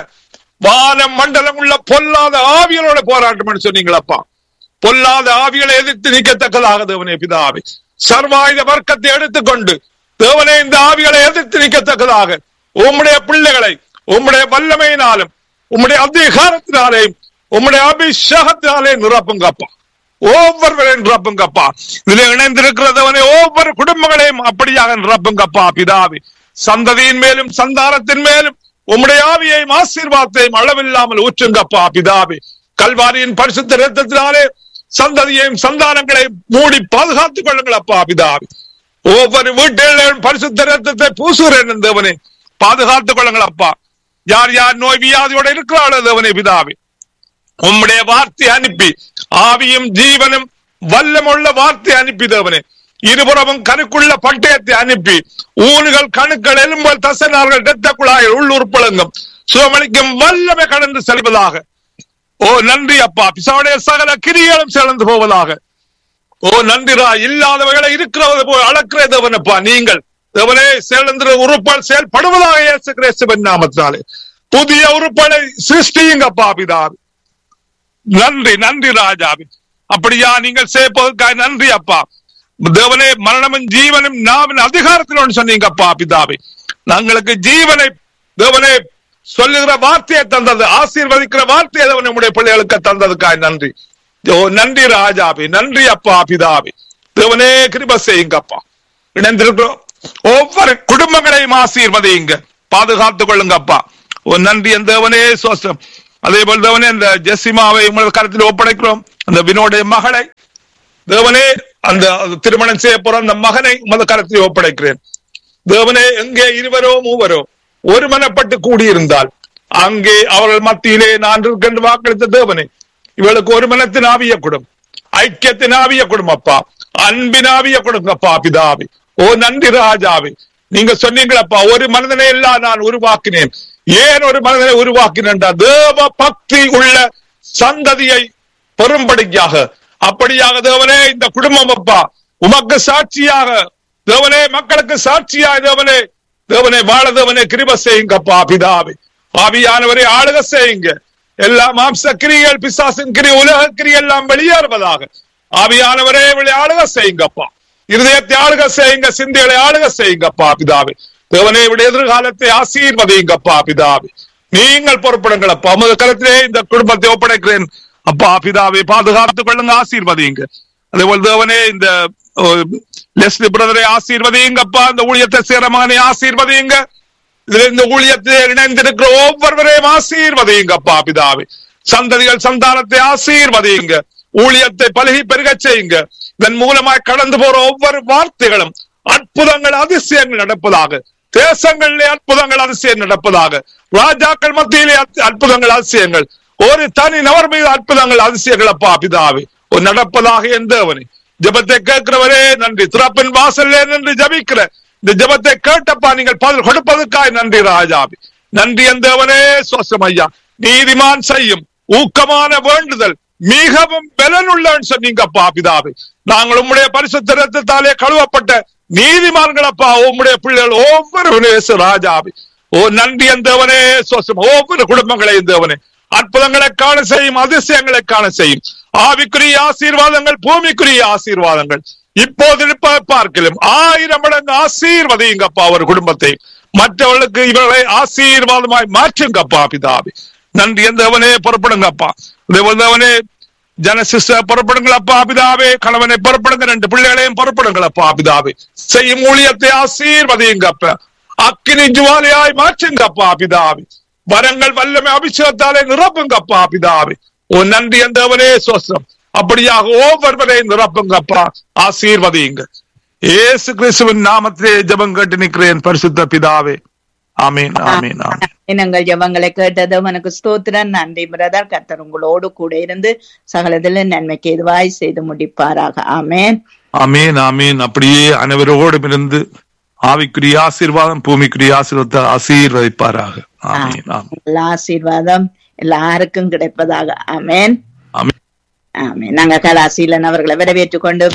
வானம் மண்டலம் உள்ள பொல்லாத ஆவிகளோட போராட்டம் சொன்னீங்களப்பா பொல்லாத ஆவிகளை எதிர்த்து நிற்கத்தக்கதாக தேவனே பிதாவே சர்வாயுத வர்க்கத்தை எடுத்துக்கொண்டு தேவனே இந்த ஆவிகளை எதிர்த்து நிற்கத்தக்கதாக உம்முடைய பிள்ளைகளை உம்முடைய வல்லமையினாலும் உம்முடைய அதிகாரத்தினாலேயும் உம்முடைய அபிஷேகத்தினாலே நிரப்புங்கப்பா ஒவ்வொருவரையும் நிரப்புங்கப்பா இதுல இணைந்திருக்கிறதவனே ஒவ்வொரு குடும்பங்களையும் அப்படியாக நிரப்புங்கப்பா பிதாவே சந்ததியின் மேலும் சந்தானத்தின் மேலும் உம்முடைய ஆவியையும் ஆசீர்வாதத்தையும் அளவில்லாமல் ஊற்றுங்கப்பா பிதாவே கல்வாரியின் பரிசுத்த ரத்தத்தினாலே சந்ததியையும் சந்தானங்களையும் மூடி பாதுகாத்துக் கொள்ளுங்கள் அப்பா பிதாவே ஒவ்வொரு வீட்டிலும் பரிசுத்த ரத்தத்தை பூசுகிறேன் தேவனே பாதுகாத்துக் கொள்ளுங்கள் அப்பா யார் யார் நோய் வியாதியோட இருக்கிறாளோ தேவனே பிதாவே உம்முடைய வார்த்தை அனுப்பி ஆவியும் ஜீவனும் வல்லமுள்ள வார்த்தை அனுப்பி தேவனே இருபுறமும் கணுக்குள்ள பட்டயத்தை அனுப்பி ஊனுகள் கணுக்கள் எலும்புகள் தசனார்கள் இரத்த குழாய்கள் உள்ளுறுப்பளங்கும் சுகமளிக்கும் வல்லமை கடந்து செல்வதாக ஓ நன்றி அப்பா பிசாவுடைய சகல கிரிகளும் சிறந்து போவதாக ஓ நன்றிரா இல்லாதவர்களை இருக்கிறவது போல் அளக்கிற தேவனப்பா நீங்கள் தேவனே சிறந்த உறுப்பால் செயல்படுவதாக இயேசு கிறிஸ்துவின் நாமத்தினாலே புதிய உறுப்பலை சிருஷ்டியுங்கப்பா பிதாவே நன்றி நன்றி ராஜாவே அப்படியா நீங்கள் சேர்ப்பதற்காக நன்றி அப்பா தேவனே மரணமும் ஜீவனும் நாவின் அதிகாரத்தில் சொன்னீங்கப்பா பிதாவே நாங்களுக்கு ஜீவனை தேவனே சொல்லுகிற வார்த்தையை தந்தது ஆசீர்வதிக்கிற வார்த்தையை தேவன் நம்முடைய பிள்ளைகளுக்கு தந்ததுக்காய் நன்றி ஓ நன்றி ராஜாபி நன்றி அப்பா பிதாபி தேவனே கிருப செய்யுங்கப்பா இணைந்திருக்கிறோம் ஒவ்வொரு குடும்பங்களையும் ஆசீர்வதியுங்க பாதுகாத்துக் கொள்ளுங்கப்பா ஓ நன்றி என் தேவனே சோஸ்டம் அதே போல் தேவனே இந்த ஜெசிமாவை உங்களது கருத்தில் ஒப்படைக்கிறோம் அந்த வினோடைய மகளை தேவனே அந்த அந்த திருமணம் செய்ய போற அந்த மகனை உமது கரத்தில் ஒப்படைக்கிறேன் தேவனே எங்கே இருவரோ மூவரோ ஒருமனப்பட்டு கூடியிருந்தால் அங்கே அவர்கள் மத்தியிலே நான் இருக்கின்ற வாக்களித்த தேவனே இவளுக்கு ஒரு மனத்தின் ஆவிய கொடும் ஐக்கியத்தின் ஆவிய கொடும் அப்பா அன்பின் ஆவிய கொடுங்கப்பா பிதாவி ஓ நன்றி ராஜாவே நீங்க சொன்னீங்களப்பா ஒரு மனிதனை எல்லாம் நான் உருவாக்கினேன் ஏன் ஒரு மனிதனை உருவாக்கினேன் தேவ பக்தி உள்ள சந்ததியை பெரும்படியாக அப்படியாக தேவனே இந்த குடும்பம் அப்பா உமக்கு சாட்சியாக தேவனே மக்களுக்கு சாட்சியாக தேவனே தேவனே வாழ தேவனே கிருப செய்யுங்கப்பா பிதாவே ஆவியானவரை ஆளுக செய்யுங்க எல்லா மாம்ச கிரிகள் பிசாசின் கிரி உலக கிரி எல்லாம் வெளியேறுவதாக ஆவியானவரே விளை ஆளுக செய்யுங்கப்பா இருதயத்தை ஆளுக செய்யுங்க சிந்தைகளை ஆளுக செய்யுங்கப்பா பிதாவே தேவனே விட எதிர்காலத்தை ஆசீர்வதியுங்கப்பா பிதாவே நீங்கள் பொறுப்படுங்களப்பா உமது கருத்திலே இந்த குடும்பத்தை ஒப்படைக்கிறேன் அப்பா பிதாவை பாதுகாத்துக் கொள்ளுங்க ஆசீர்வதியுங்க அதே போல் தேவனே இந்த ஓ, லெஸ்லி பிரதரை ஆசீர்வதியுங்கப்பா இந்த ஊழியத்தை சேர மகனை ஆசீர்வதியுங்க இதுல இந்த ஊழியத்தில் இணைந்திருக்கிற ஒவ்வொருவரையும் ஆசீர்வதியுங்கப்பா பிதாவே சந்ததிகள் சந்தானத்தை ஆசீர்வதியுங்க ஊழியத்தை பழகி பெருகச் செய்யுங்க இதன் மூலமாய் கடந்து போற ஒவ்வொரு வார்த்தைகளும் அற்புதங்கள் அதிசயங்கள் நடப்பதாக தேசங்களிலே அற்புதங்கள் அதிசயம் நடப்பதாக ராஜாக்கள் மத்தியிலே அற்ப- அற்புதங்கள் அதிசயங்கள் ஒரு தனி நபர் மீது அற்புதங்கள் அதிசயங்கள் அப்பா பிதாவே ஒரு நடப்பதாக என் தேவனே ஜெபத்தை கேட்கிறவரே நன்றி திறப்பின் வாசல்லே நின்று ஜபிக்கிற இந்த ஜெபத்தை கேட்டப்பா நீங்கள் பதில் கொடுப்பதற்காய் நன்றி ராஜாபி நன்றி என் தேவனே சுவாசம் ஐயா நீதிமான் செய்யும் ஊக்கமான வேண்டுதல் மிகவும் பலனுள்ளன்னு சொன்னீங்கப்பா பிதாவே நாங்கள் உம்முடைய பரிசுத்த ரத்தத்தாலே கழுவப்பட்ட நீதிமான்களப்பா உம்முடைய பிள்ளைகள் ஒவ்வொரு ராஜாவே ஓ நன்றி என் தேவனே சுவாசம் ஒவ்வொரு குடும்பங்களையும் தேவனே அற்புதங்களை காண செய்யும் அதிசயங்களை காண செய்யும் ஆவிக்குரிய ஆசீர்வாதங்கள் பூமிக்குரிய ஆசீர்வாதங்கள் இப்போது இருப்ப பார்க்கலாம் ஆயிரம் மடங்கு ஆசீர்வதியுங்கப்பா ஒரு குடும்பத்தை மற்றவர்களுக்கு இவர்களை ஆசீர்வாதமாய் மாற்றுங்கப்பா பிதாவி நன்றி எந்தவனே புறப்படுங்கப்பா தேவனே ஜனசிஸ்டர் புறப்படுங்களப்பா பிதாவே கணவனை புறப்படுங்க ரெண்டு பிள்ளைகளையும் புறப்படுங்களப்பா பிதாவே செய்யும் ஊழியத்தை ஆசீர்வதியுங்கப்பா அக்கினி ஜுவாலியாய் மாற்றுங்கப்பா பிதாவே வரங்கள் வல்லமை அபிஷேகத்தாலே நிரப்புங்கப்பா பிதாவே ஓ நன்றி எந்தவனே சோசம் அப்படியாக ஒவ்வொருவரையும் நிரப்புங்கப்பா ஆசீர்வதியுங்க இயேசு கிறிஸ்துவின் நாமத்திலே ஜெபம் கேட்டு நிற்கிறேன் பரிசுத்த பிதாவே ஆமீன் ஆமீன் ஆமீன் எங்கள் ஜெபங்களை கேட்டது உனக்கு ஸ்தோத்திரம் நன்றி பிரதர் கர்த்தர் உங்களோடு கூட இருந்து சகலதில நன்மைக்கு எதுவாய் செய்து முடிப்பாராக ஆமென் ஆமீன் ஆமீன் அப்படியே அனைவரோடும் இருந்து ஆவிக்குரிய ஆசீர்வாதம் பூமிக்குரிய ஆசீர்வாதத்தை ஆசீர்வதிப்பாராக ஆமீன் ஆமீன் எல்லா ஆசீர்வாதம் எல்லாருக்கும் கிடைப்பதாக ஆமென் ஆமீன் ஆமென் நாங்க கலாசீலன் அவர்களை வரவேற்றுக் கொண்டு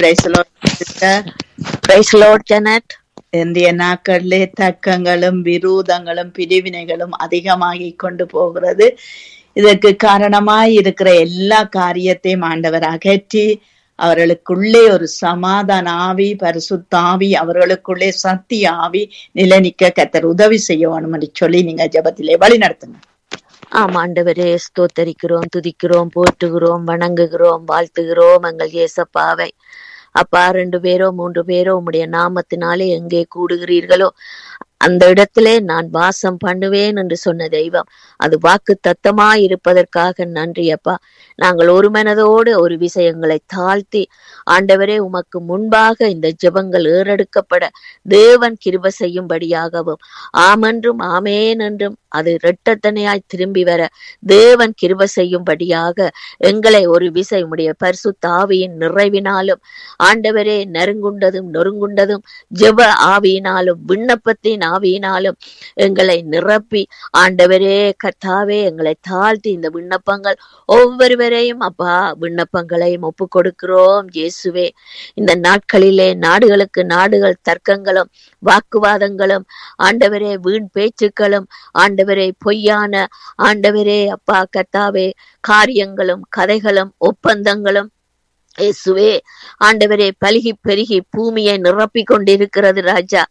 பிரைஸ் லார்ட் ஜெனட் இந்திய நாட்களிலே தர்க்கங்களும் விரோதங்களும் பிரிவினைகளும் அதிகமாகி கொண்டு போகிறது இதற்கு காரணமாய் இருக்கிற எல்லா காரியத்தையும் ஆண்டவர் அகற்றி அவர்களுக்குள்ளே ஒரு சமாதான ஆவி பரிசுத்தாவி அவர்களுக்குள்ளே சக்தி ஆவி நிலநிக்க கத்தர் உதவி செய்ய வேணும் என்று சொல்லி நீங்க ஜெபத்திலே வழி நடத்துங்க ஆம் ஆண்டவரே ஸ்தோத்தரிக்கிறோம் துதிக்கிறோம் போற்றுகிறோம் வணங்குகிறோம் வாழ்த்துகிறோம் எங்கள் இயேசப்பாவை அப்பா ரெண்டு பேரோ மூன்று பேரோ உம்முடைய நாமத்தினாலே எங்கே கூடுகிறீர்களோ அந்த இடத்திலே நான் வாசம் பண்ணுவேன் என்று சொன்ன தெய்வம் அது வாக்கு தத்தமாய் இருப்பதற்காக நன்றி அப்பா நாங்கள் ஒரு மனதோடு ஒரு விஷயங்களை தாழ்த்தி ஆண்டவரே உமக்கு முன்பாக இந்த ஜெபங்கள் ஏறெடுக்கப்பட தேவன் கிருப செய்யும்படியாகவும் ஆமென்றும் ஆமேன் என்றும் அது இரட்டத்தனையாய் திரும்பி வர தேவன் கிருப செய்யும்படியாக எங்களை ஒரு விசை உடைய பரிசு தாவியின் நிறைவினாலும் ஆண்டவரே நெருங்குண்டதும் நொறுங்குண்டதும் ஜெப ஆவியினாலும் விண்ணப்பத்தின் ஆவியினாலும் எங்களை நிரப்பி ஆண்டவரே கர்த்தாவே எங்களை தாழ்த்தி இந்த விண்ணப்பங்கள் ஒவ்வொருவரையும் அப்பா விண்ணப்பங்களையும் ஒப்பு கொடுக்கிறோம் இயேசுவே இந்த நாட்களிலே நாடுகளுக்கு நாடுகள் தர்க்கங்களும் வாக்குவாதங்களும் ஆண்டவரே வீண் பேச்சுக்களும் ஆண்டவரே பொய்யான ஆண்டவரே அப்பா கர்த்தாவே காரியங்களும் கதைகளும் ஒப்பந்தங்களும் இயேசுவே ஆண்டவரே பலுகி பெருகி பூமியை நிரப்பி கொண்டிருக்கிறது ராஜா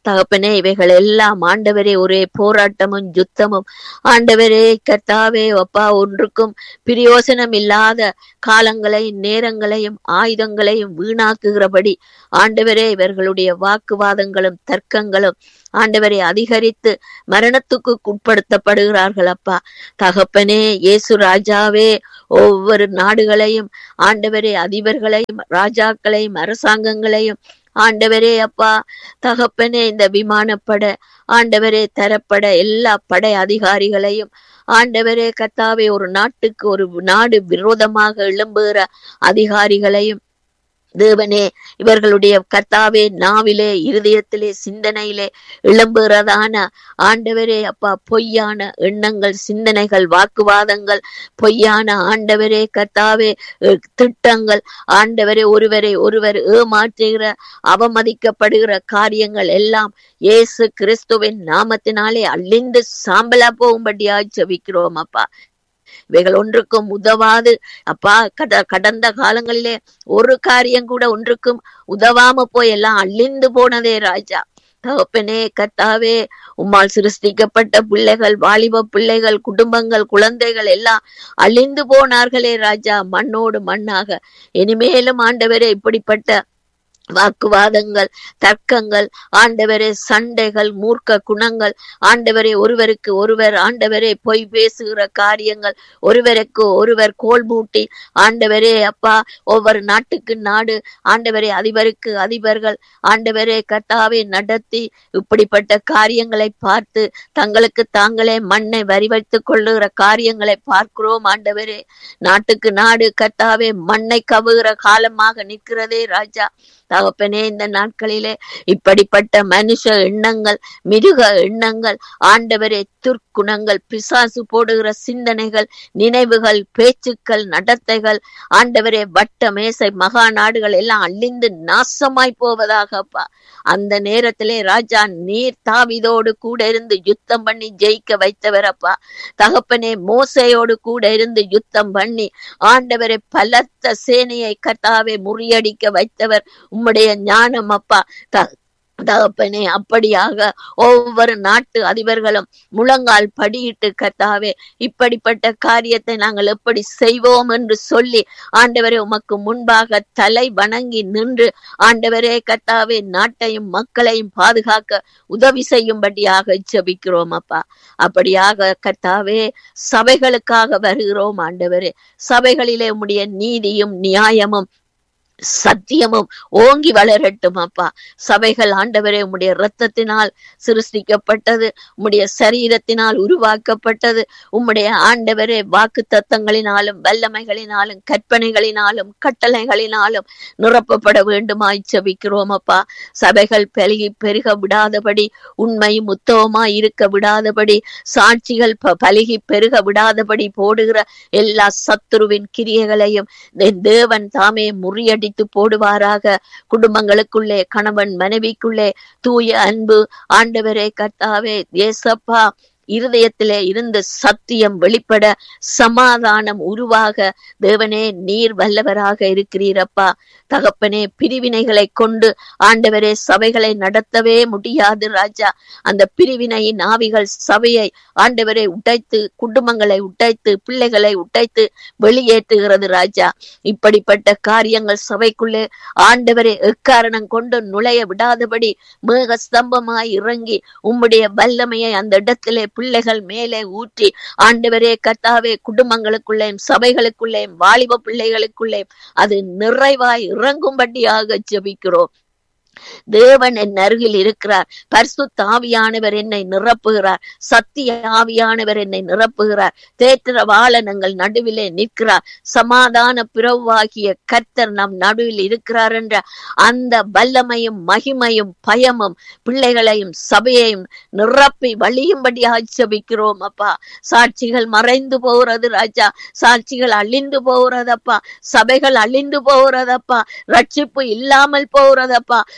தகப்பனே இவைகள் எல்லாம் ஆண்டவரே ஒரே போராட்டமும் யுத்தமும் ஆண்டவரே கர்த்தாவே அப்பா ஒன்றுக்கும் பிரயோசனம் இல்லாத காலங்களையும் நேரங்களையும் ஆயுதங்களையும் வீணாக்குகிறபடி ஆண்டவரே இவர்களுடைய வாக்குவாதங்களும் தர்க்கங்களும் ஆண்டவரை அதிகரித்து மரணத்துக்கு உட்படுத்தப்படுகிறார்கள் அப்பா தகப்பனே இயேசு ராஜாவே ஒவ்வொரு நாடுகளையும் ஆண்டவரே அதிபர்களையும் ராஜாக்களையும் அரசாங்கங்களையும் ஆண்டவரே அப்பா தகப்பனே இந்த விமானப்பட ஆண்டவரே தரப்பட எல்லா படை அதிகாரிகளையும் ஆண்டவரே கத்தாவே ஒரு நாட்டுக்கு ஒரு நாடு விரோதமாக எழும்புகிற அதிகாரிகளையும் தேவனே இவர்களுடைய கர்த்தாவே நாவிலே இருதயத்திலே சிந்தனையிலே எழும்புகிறதான ஆண்டவரே அப்பா பொய்யான எண்ணங்கள் சிந்தனைகள் வாக்குவாதங்கள் பொய்யான ஆண்டவரே கர்த்தாவே அஹ், திட்டங்கள் ஆண்டவரே ஒருவரை ஒருவர் ஏமாற்றுகிற அவமதிக்கப்படுகிற காரியங்கள் எல்லாம் இயேசு கிறிஸ்துவின் நாமத்தினாலே அழிந்து சாம்பலா போகும்படியாய் ஜெபிக்கிறோம் அப்பா இவைகள் ஒன்றுக்கும் உதவாது அப்பா கட கடந்த காலங்களிலே ஒரு காரியம் கூட ஒன்றுக்கும் உதவாம போய் எல்லாம் அழிந்து போனதே ராஜா தகப்பனே கத்தாவே உம்மால் சிருஷ்டிக்கப்பட்ட பிள்ளைகள் வாலிப பிள்ளைகள் குடும்பங்கள் குழந்தைகள் எல்லாம் அழிந்து போனார்களே ராஜா மண்ணோடு மண்ணாக இனிமேலும் ஆண்டவரே இப்படிப்பட்ட வாக்குவாதங்கள் தர்க்கங்கள் ஆண்டவரே சண்டைகள் மூர்க்க குணங்கள் ஆண்டவரே ஒருவருக்கு ஒருவர் ஆண்டவரே பொய் பேசுகிற காரியங்கள் ஒருவருக்கு ஒருவர் கோல் மூட்டி ஆண்டவரே அப்பா ஒவ்வொரு நாட்டுக்கு நாடு ஆண்டவரே அதிபருக்கு அதிபர்கள் ஆண்டவரே கத்தாவே நடத்தி இப்படிப்பட்ட காரியங்களை பார்த்து தங்களுக்கு தாங்களே மண்ணை வரி வைத்துக் கொள்ளுகிற காரியங்களை பார்க்கிறோம் ஆண்டவரே நாட்டுக்கு நாடு கத்தாவே மண்ணை கவுகிற காலமாக நிற்கிறதே ராஜா தகப்பனே இந்த நாட்களிலே இப்படிப்பட்ட மனுஷ எண்ணங்கள் மிருக எண்ணங்கள் ஆண்டவரே துர்க்குணங்கள் பிசாசு போடுகிற சிந்தனைகள் நினைவுகள் பேச்சுக்கள் நடத்தைகள் ஆண்டவரே வட்ட மேசை மகா நாடுகள் எல்லாம் அழிந்து நாசமாய் போவதாகப்பா அந்த நேரத்திலே ராஜா நீர் தாவிதோடு கூட இருந்து யுத்தம் பண்ணி ஜெயிக்க வைத்தவரப்பா தகப்பனே மோசையோடு கூட இருந்து யுத்தம் பண்ணி ஆண்டவரை பலத்த சேனையை கத்தாவே முறியடிக்க வைத்தவர் உம்முடைய ஞானம் அப்பா த- தகப்பனே அப்படியாக ஒவ்வொரு நாட்டு அதிபர்களும் முழங்கால் படியிட்டு கத்தாவே இப்படிப்பட்ட காரியத்தை நாங்கள் எப்படி செய்வோம் என்று சொல்லி ஆண்டவரே உமக்கு முன்பாக தலை வணங்கி நின்று ஆண்டவரே கத்தாவே நாட்டையும் மக்களையும் பாதுகாக்க உதவி செய்யும்படியாக ஜெபிக்கிறோம் அப்பா அப்படியாக கர்த்தாவே சபைகளுக்காக வருகிறோம் ஆண்டவரே சபைகளிலே உம்முடைய நீதியும் நியாயமும் சத்தியமும் ஓங்கி வளரட்டும் அப்பா சபைகள் ஆண்டவரே உம்முடைய இரத்தத்தினால் சிருஷ்டிக்கப்பட்டது உம்முடைய சரீரத்தினால் உருவாக்கப்பட்டது உம்முடைய ஆண்டவரே வாக்கு தத்தங்களினாலும் வல்லமைகளினாலும் கற்பனைகளினாலும் கட்டளைகளினாலும் நிரப்பப்பட வேண்டுமாய் ஜெபிக்கிறோம் அப்பா சபைகள் பெருகி பெருக விடாதபடி உண்மையும் உத்தவமாய் இருக்க விடாதபடி சாட்சிகள் ப- பலுகி பெருக விடாதபடி போடுகிற எல்லா சத்துருவின் கிரியைகளையும் என் தேவன் தாமே முறியடித்து போடுவாராக குடும்பங்களுக்குள்ளே கணவன் மனைவிக்குள்ளே தூய அன்பு ஆண்டவரே கர்த்தாவே ஏசப்பா இருதயத்திலே இருந்து சத்தியம் வெளிப்பட சமாதானம் உருவாக தேவனே நீர் வல்லவராக இருக்கிறீரப்பா தகப்பனே பிரிவினைகளை கொண்டு ஆண்டவரே சபைகளை நடத்தவே முடியாது ராஜா அந்த பிரிவினையின் ஆவிகள் சபையை ஆண்டவரை உடைத்து குடும்பங்களை உடைத்து பிள்ளைகளை உடைத்து வெளியேற்றுகிறது ராஜா இப்படிப்பட்ட காரியங்கள் சபைக்குள்ளே ஆண்டவரை எக்காரணம் கொண்டு நுழைய விடாதபடி மேக ஸ்தம்பமாய் இறங்கி உம்முடைய வல்லமையை அந்த இடத்திலே பிள்ளைகள் மேலே ஊற்றி ஆண்டவரே கத்தாவே குடும்பங்களுக்குள்ளேயும் சபைகளுக்குள்ளேயும் வாலிப பிள்ளைகளுக்குள்ளேயும் அது நிறைவாய் இறங்கும்படியாக ஜெபிக்கிறோம் தேவன் என் அருகில் இருக்கிறார் பரிசுத்த ஆவியானவர் என்னை நிரப்புகிறார் சத்திய ஆவியானவர் என்னை நிரப்புகிறார் தேற்றவாளனங்கள் நடுவிலே நிற்கிறார் சமாதான பிறவாகிய கர்த்தர் நம் நடுவில் இருக்கிறார் என்ற அந்த வல்லமையும் மகிமையும் பயமும் பிள்ளைகளையும் சபையையும் நிரப்பி வழியும்படி ஆட்சேபிக்கிறோம் அப்பா சாட்சிகள் மறைந்து போகிறது ராஜா சாட்சிகள் அழிந்து போகிறதப்பா சபைகள் அழிந்து போகிறதப்பா ரட்சிப்பு இல்லாமல் போகிறதப்பா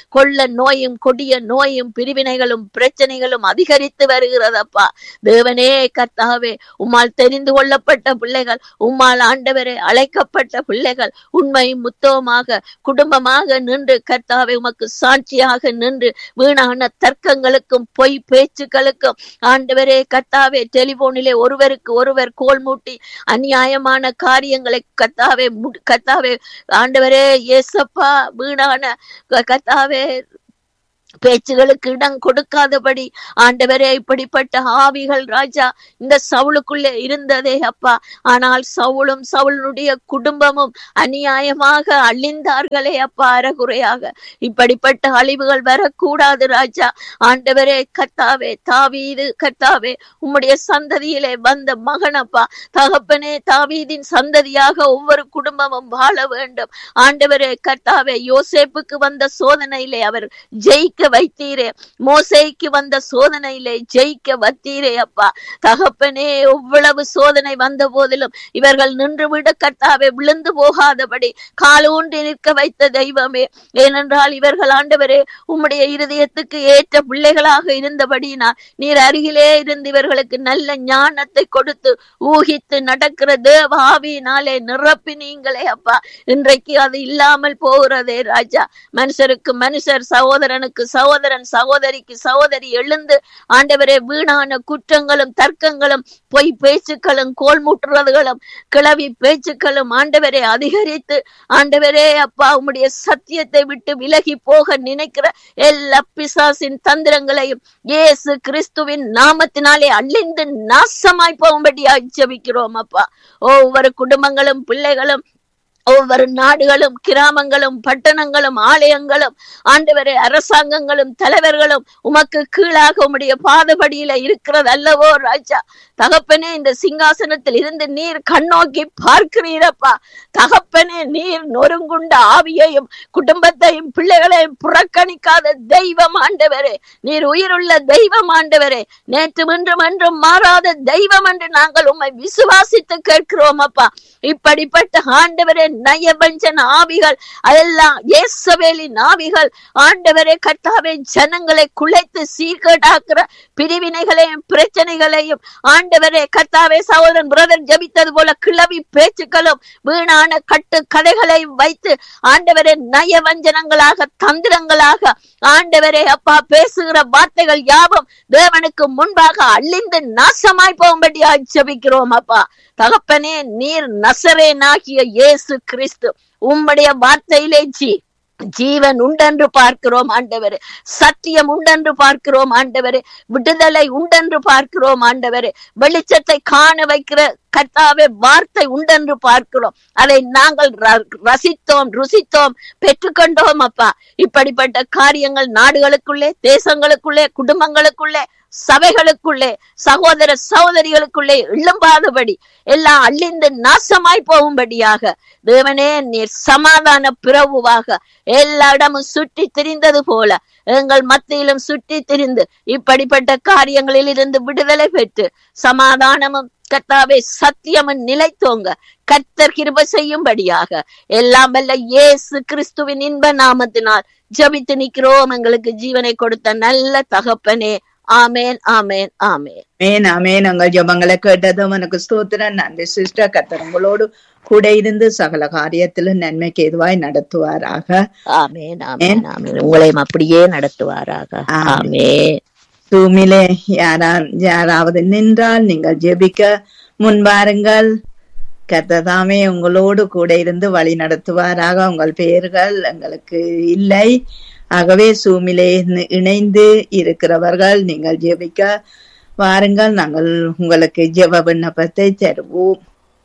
கொள்ள நோயும் கொடிய நோயும் பிரிவினைகளும் பிரச்சனைகளும் அதிகரித்து வருகிறதப்பா தேவனே கர்த்தாவே உம்மால் தெரிந்து கொள்ளப்பட்ட பிள்ளைகள் உம்மால் ஆண்டவரே அழைக்கப்பட்ட பிள்ளைகள் உண்மையும் முத்தமாக குடும்பமாக நின்று கர்த்தாவே உமக்கு சாட்சியாக நின்று வீணான தர்க்கங்களுக்கும் பொய் பேச்சுக்களுக்கும் ஆண்டவரே கர்த்தாவே டெலிபோனிலே ஒருவருக்கு ஒருவர் கோல் மூட்டி அநியாயமான காரியங்களை கர்த்தாவே முடி- கர்த்தாவே ஆண்டவரே ஏசப்பா வீணான க- கர்த்தாவே பேச்சுகளுக்கு இடம் கொடுக்காதபடி ஆண்டவரே இப்படிப்பட்ட ஆவிகள் ராஜா இந்த சவுளுக்குள்ளே இருந்ததே அப்பா ஆனால் சவுளும் சவுளுடைய குடும்பமும் அநியாயமாக அழிந்தார்களே அப்பா அறகுறையாக இப்படிப்பட்ட அழிவுகள் வரக்கூடாது ராஜா ஆண்டவரே கர்த்தாவே தாவீது கர்த்தாவே உம்முடைய சந்ததியிலே வந்த மகனப்பா தகப்பனே தாவீதின் சந்ததியாக ஒவ்வொரு குடும்பமும் வாழ வேண்டும் ஆண்டவரே கர்த்தாவே யோசேப்புக்கு வந்த சோதனையிலே அவர் ஜெயிக்க வைத்தீரே மோசேக்கு வந்த சோதனையிலே ஜெயிக்க வத்தீரே அப்பா தகப்பனே எவ்வளவு சோதனை வந்த போதிலும் இவர்கள் நின்றுவிட கர்த்தாவே விழுந்து போகாதபடி காலூன்றி நிற்க வைத்த தெய்வமே ஏனென்றால் இவர்கள் ஆண்டவரே உம்முடைய இருதயத்துக்கு ஏற்ற பிள்ளைகளாக இருந்தபடியினால் நீர் அருகிலே இருந்து இவர்களுக்கு நல்ல ஞானத்தை கொடுத்து ஊகித்து நடக்கிற தேவ ஆவியினாலே நிரப்பினீங்களே அப்பா இன்றைக்கு அது இல்லாமல் போகிறதே ராஜா மனுஷருக்கு மனுஷர் சகோதரனுக்கு சகோதரன் சகோதரிக்கு சகோதரி எழுந்து ஆண்டவரே வீணான குற்றங்களும் தர்க்கங்களும் பொய் பேச்சுக்களும் கோல் முட்டுறதுகளும் கிளவி பேச்சுக்களும் ஆண்டவரே அதிகரித்து ஆண்டவரே அப்பா உம்முடைய சத்தியத்தை விட்டு விலகி போக நினைக்கிற எல்லா பிசாசின் தந்திரங்களையும் இயேசு கிறிஸ்துவின் நாமத்தினாலே அழிந்து நாசமாய் போகும்படியாய் ஜெபிக்கிறோம் அப்பா ஒவ்வொரு குடும்பங்களும் பிள்ளைகளும் ஒவ்வொரு நாடுகளும் கிராமங்களும் பட்டணங்களும் ஆலயங்களும் ஆண்டவரே அரசாங்கங்களும் தலைவர்களும் உமக்கு கீழாக உம்முடைய பாதபடியில இருக்கிறது அல்லவோ ராஜா தகப்பனே இந்த சிங்காசனத்தில் இருந்து நீர் கண்ணோக்கி பார்க்கிறீரப்பா தகப்பனே நீர் நொறுங்குண்ட ஆவியையும் குடும்பத்தையும் பிள்ளைகளையும் புறக்கணிக்காத தெய்வம் ஆண்டவரே நீர் உயிருள்ள தெய்வம் ஆண்டவரே நேற்று இன்றும் என்றும் மாறாத தெய்வம் என்று நாங்கள் உம்மை விசுவாசித்து கேட்கிறோம் அப்பா இப்படிப்பட்ட ஆண்டவரே நயவஞ்சன ஆவிகள் அதெல்லாம் இயேசவேலின் ஆவிகள் ஆண்டவரே கர்த்தாவே ஜனங்களை குலைத்து சீர்கேடாக்குற பிரிவினைகளையும் பிரச்சனைகளையும் ஆண்டவரே கர்த்தாவே சகோதரன் பிரதர் ஜபித்தது போல கிளவி பேச்சுக்களும் வீணான கட்டு கதைகளையும் வைத்து ஆண்டவரே நயவஞ்சனங்களாக தந்திரங்களாக ஆண்டவரே அப்பா பேசுகிற வார்த்தைகள் யாவும் தேவனுக்கு முன்பாக அழிந்து நாசமாய் போகும்படியாய் ஜெபிக்கிறோம் அப்பா தகப்பனே நீர் நசரேனாகிய இயேசு கிறிஸ்து உம்முடைய வார்த்தையிலே ஜீ ஜீவன் உண்டென்று பார்க்கிறோம் ஆண்டவரே சத்தியம் உண்டென்று பார்க்கிறோம் ஆண்டவரே விடுதலை உண்டென்று பார்க்கிறோம் ஆண்டவரே வெளிச்சத்தை காண வைக்கிற கர்த்தாவே வார்த்தை உண்டென்று பார்க்கிறோம் அதை நாங்கள் ர- ரசித்தோம் ருசித்தோம் பெற்றுக்கொண்டோம் அப்பா இப்படிப்பட்ட காரியங்கள் நாடுகளுக்குள்ளே தேசங்களுக்குள்ளே குடும்பங்களுக்குள்ளே சபைகளுக்குள்ளே சகோதர சகோதரிகளுக்குள்ளே எழும்பாதபடி எல்லாம் அழிந்து நாசமாய் போகும்படியாக தேவனே நீர் சமாதான பிறவுவாக எல்லா இடமும் சுற்றி திரிந்தது போல எங்கள் மத்தியிலும் சுற்றி திரிந்து இப்படிப்பட்ட காரியங்களில் இருந்து விடுதலை பெற்று சமாதானமும் கர்த்தாவே சத்தியமும் நிலைத்தோங்க கர்த்தர் கிருப செய்யும்படியாக எல்லாம் வல்ல இயேசு கிறிஸ்துவின் இன்ப நாமத்தினால் ஜெபித்து நிக்கிறோம் எங்களுக்கு ஜீவனை கொடுத்த நல்ல தகப்பனே ஆமேன் ஆமேன் ஆமேன் மேன் அமேன் உங்கள் ஜபங்களை கேட்டதும் உனக்கு ஸ்தோத்திரம் நன்றி சிஸ்டர் கத்தர் உங்களோடு கூட இருந்து சகல காரியத்திலும் நன்மைக்கு எதுவாய் நடத்துவாராக ஆமேன் ஆமேன் ஆமேன் உங்களையும் அப்படியே நடத்துவாராக ஆமென். ஆமேன் தூமிலே யாரா யாராவது நின்றால் நீங்கள் ஜெபிக்க முன்வாருங்கள் கர்த்ததாமே உங்களோடு கூட இருந்து வழி நடத்துவாராக உங்கள் பெயர்கள் எங்களுக்கு இல்லை ஆகவே சூமிலே இணை- இணைந்து இருக்கிறவர்கள் நீங்கள் ஜெபிக்க வாருங்கள் நாங்கள் உங்களுக்கு ஜெப விண்ணப்பத்தை தருவோம்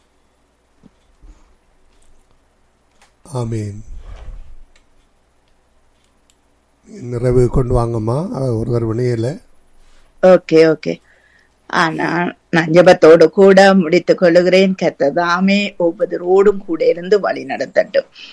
ஆமீன் நிறைவு கொண்டு வாங்கம்மா அஹ், ஒருவர் வினையில ஓகே ஓகே ஆனா நான் ஜெபத்தோடு கூட முடித்துக் கொள்ளுகிறேன் கர்த்ததாமே ஒவ்வொருவரோடும் கூட இருந்து வழி நடத்தட்டும்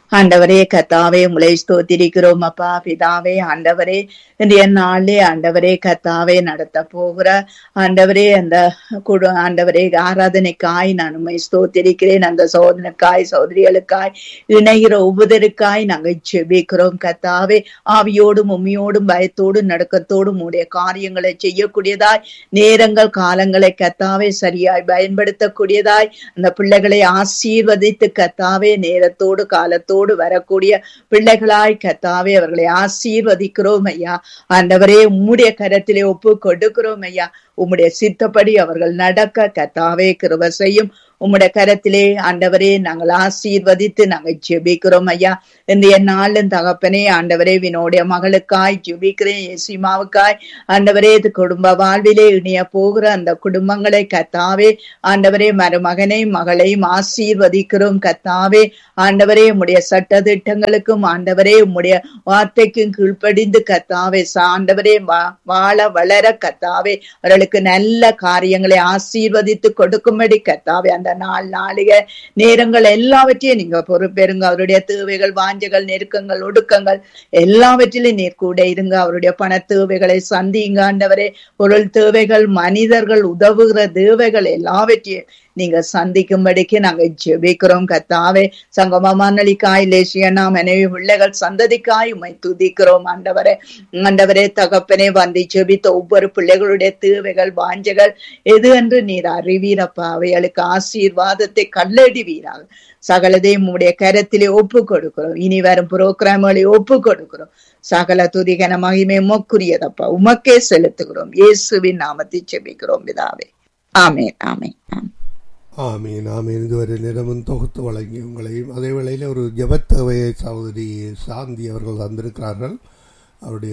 ஆண்டவரே கத்தாவே உங்களை ஸ்தோத்திரிக்கிறோம் அப்பா பிதாவே ஆண்டவரே இன்றைய நாளே ஆண்டவரே கத்தாவே நடத்த போகிற ஆண்டவரே அந்த குடு ஆண்டவரே ஆராதனைக்காய் நான் உண்மை ஸ்தோத்திரிக்கிறேன் அந்த சோதனைக்காய் சோதரிகளுக்காய் இணைகிற ஒவ்வொருவருக்காய் நாங்கள் ஜெபிக்கிறோம் கத்தாவே ஆவியோடும் உண்மையோடும் பயத்தோடும் நடுக்கத்தோடும் உடைய காரியங்களை செய்யக்கூடியதாய் நேரங்கள் காலங்களை கத்தாவே சரியாய் பயன்படுத்தக்கூடியதாய் அந்த பிள்ளைகளை ஆசீர்வதித்து கத்தாவே நேரத்தோடு காலத்தோடு வரக்கூடிய பிள்ளைகளாய் கத்தாவே அவர்களை ஆசீர்வதிக்கிறோம் ஐயா ஆண்டவரே உம்முடைய கரத்திலே ஒப்பு கொடுக்கிறோம் ஐயா உம்முடைய சித்தப்படி அவர்கள் நடக்க கத்தாவே கிருப செய்யும் உம்முடைய கரத்திலே ஆண்டவரே நாங்கள் ஆசீர்வதித்து நாங்கள் ஜெபிக்கிறோம் ஐயா இன்றைய நாளும் தகப்பனே ஆண்டவரே வினோடைய மகளுக்காய் ஜெபிக்கிறேன் ஏசிமாவுக்காய் ஆண்டவரே இது குடும்ப வாழ்விலே இணைய போகிற அந்த குடும்பங்களை கத்தாவே ஆண்டவரே மருமகனை மகளையும் ஆசீர்வதிக்கிறோம் கத்தாவே ஆண்டவரே உம்முடைய சட்ட திட்டங்களுக்கும் ஆண்டவரே உம்முடைய வார்த்தைக்கும் கீழ்ப்படிந்து கத்தாவே ஆண்டவரே வாழ வளர கத்தாவே அவர்களுக்கு நல்ல காரியங்களை ஆசீர்வதித்து கொடுக்கும்படி கத்தாவே அந்த நாள் நாளிக நேரங்கள் எல்லாவற்றையும் நீங்க பொறுப்பேருங்க அவருடைய தேவைகள் வாஞ்சைகள் நெருக்கங்கள் ஒடுக்கங்கள் எல்லாவற்றிலும் நீர் கூட இருங்க அவருடைய பண தேவைகளை சந்திங்க ஆண்டவரே பொருள் தேவைகள் மனிதர்கள் உதவுகிற தேவைகள் எல்லாவற்றையும் நீங்க சந்திக்கும்படிக்கு நாங்க ஜெபிக்கிறோம் கத்தாவே சங்கம மன்னலிக்காய் லேசியனா மனைவி பிள்ளைகள் சந்ததிக்காய் உமை துதிக்கிறோம் ஆண்டவரே ஆண்டவரே தகப்பனே வந்து ஜெபித்த ஒவ்வொரு பிள்ளைகளுடைய தேவைகள் வாஞ்சைகள் எது என்று நீர் அறிவீரப்பா அவைகளுக்கு ஆசீர்வாதத்தை கல்லடிவீராக சகலதையும் உடைய கரத்திலே ஒப்பு கொடுக்கிறோம் இனி வரும் புரோகிராம்களை ஒப்பு கொடுக்கிறோம் சகல துதிகன மகிமை மொக்குரியதப்பா உமக்கே செலுத்துகிறோம் இயேசுவின் நாமத்தை செபிக்கிறோம் பிதாவே ஆமேன் ஆமேன் ஆமேன் ஆமீன் ஆமீன் இதுவரை நேரமும் தொகுத்து வழங்கி உங்களையும் அதே வேளையில் ஒரு ஜபத்தவையை சகோதரி சாந்தி அவர்கள் வந்திருக்கிறார்கள் அவருடைய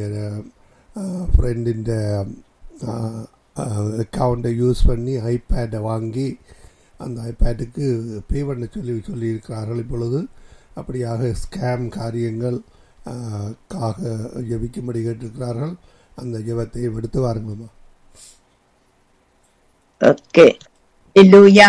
ஃப்ரெண்டின் அக்கௌண்ட்டை யூஸ் பண்ணி ஐபேடை வாங்கி அந்த ஐபேடுக்கு பே பண்ண சொல்லி சொல்லியிருக்கிறார்கள் இப்பொழுது அப்படியாக ஸ்கேம் காரியங்கள் காக ஜபிக்கும்படி கேட்டிருக்கிறார்கள் அந்த ஜபத்தை எடுத்து வாருங்கம்மா ஓகே இல்லூயா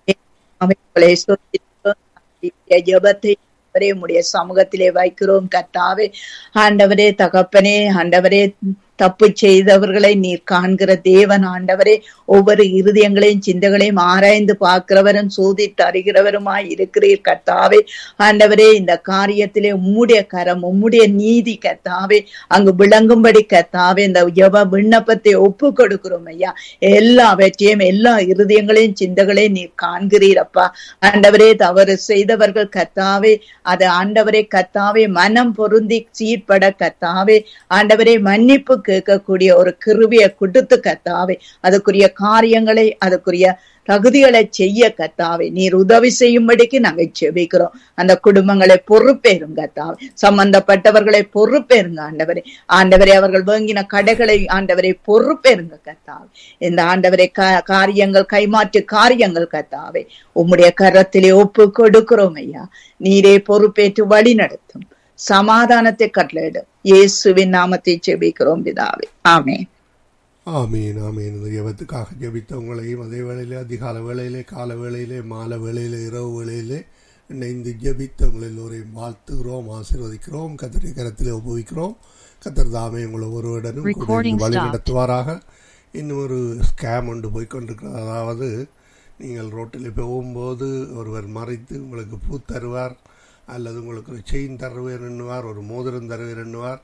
ஜபத்தை உடைய சமூகத்திலே வைக்கிறோம் கத்தாவே ஆண்டவரே தகப்பனே ஆண்டவரே தப்பு செய்தவர்களை நீர் காண்கிற தேவன் ஆண்டவரே ஒவ்வொரு இருதயங்களையும் சிந்தகளையும் ஆராய்ந்து பார்க்கிறவரும் சோதித்து அறிகிறவருமாய் இருக்கிறீர் கத்தாவே ஆண்டவரே இந்த காரியத்திலே உம்முடைய கரம் உம்முடைய நீதி கத்தாவே அங்கு விளங்கும்படி கத்தாவே இந்த யவ விண்ணப்பத்தை ஒப்பு கொடுக்கிறோம் ஐயா எல்லாவற்றையும் எல்லா இருதயங்களையும் சிந்தகளையும் நீர் காண்கிறீரப்பா ஆண்டவரே தவறு செய்தவர்கள் கத்தாவே அது ஆண்டவரே கத்தாவே மனம் பொருந்தி சீர்பட கத்தாவே ஆண்டவரே மன்னிப்பு கேட்கக்கூடிய ஒரு கிருவியை கொடுத்து கத்தாவே அதுக்குரிய காரியங்களை அதுக்குரிய தகுதிகளை செய்ய கத்தாவே நீர் உதவி செய்யும்படிக்கு நாங்கள் செபிக்கிறோம் அந்த குடும்பங்களை பொறுப்பேறும் கத்தாவே சம்பந்தப்பட்டவர்களை பொறுப்பேறுங்க ஆண்டவரே ஆண்டவரை அவர்கள் வாங்கின கடைகளை ஆண்டவரை பொறுப்பேறுங்க கத்தாவே இந்த ஆண்டவரை காரியங்கள் கைமாற்று காரியங்கள் கத்தாவே உம்முடைய கரத்திலே ஒப்பு கொடுக்கிறோம் ஐயா நீரே பொறுப்பேற்று வழி நடத்தும் சமாதானத்தை கட்டளையிடும் இயேசுவின் நாமத்தை செபிக்கிறோம் பிதாவே ஆமே ஆமீன் ஆமீன் இந்த ஜபத்துக்காக ஜபித்தவங்களையும் அதே வேளையிலே அதிகால வேளையிலே கால வேளையிலே மாலை வேளையிலே இரவு வேளையிலே இணைந்து ஜபித்தவங்களை எல்லோரையும் வாழ்த்துகிறோம் ஆசீர்வதிக்கிறோம் கத்திரை கரத்திலே உபவிக்கிறோம் கத்தர் தாமே உங்களை ஒருவருடனும் வழி நடத்துவாராக இன்னும் ஒரு ஸ்கேம் ஒன்று போய்கொண்டிருக்கிறது அதாவது நீங்கள் ரோட்டில் போகும்போது ஒருவர் மறைத்து உங்களுக்கு பூ தருவார் அல்லது உங்களுக்கு ஒரு செயின் தருவேன் எண்ணுவார் ஒரு மோதிரம் தருவேன் எண்ணுவார்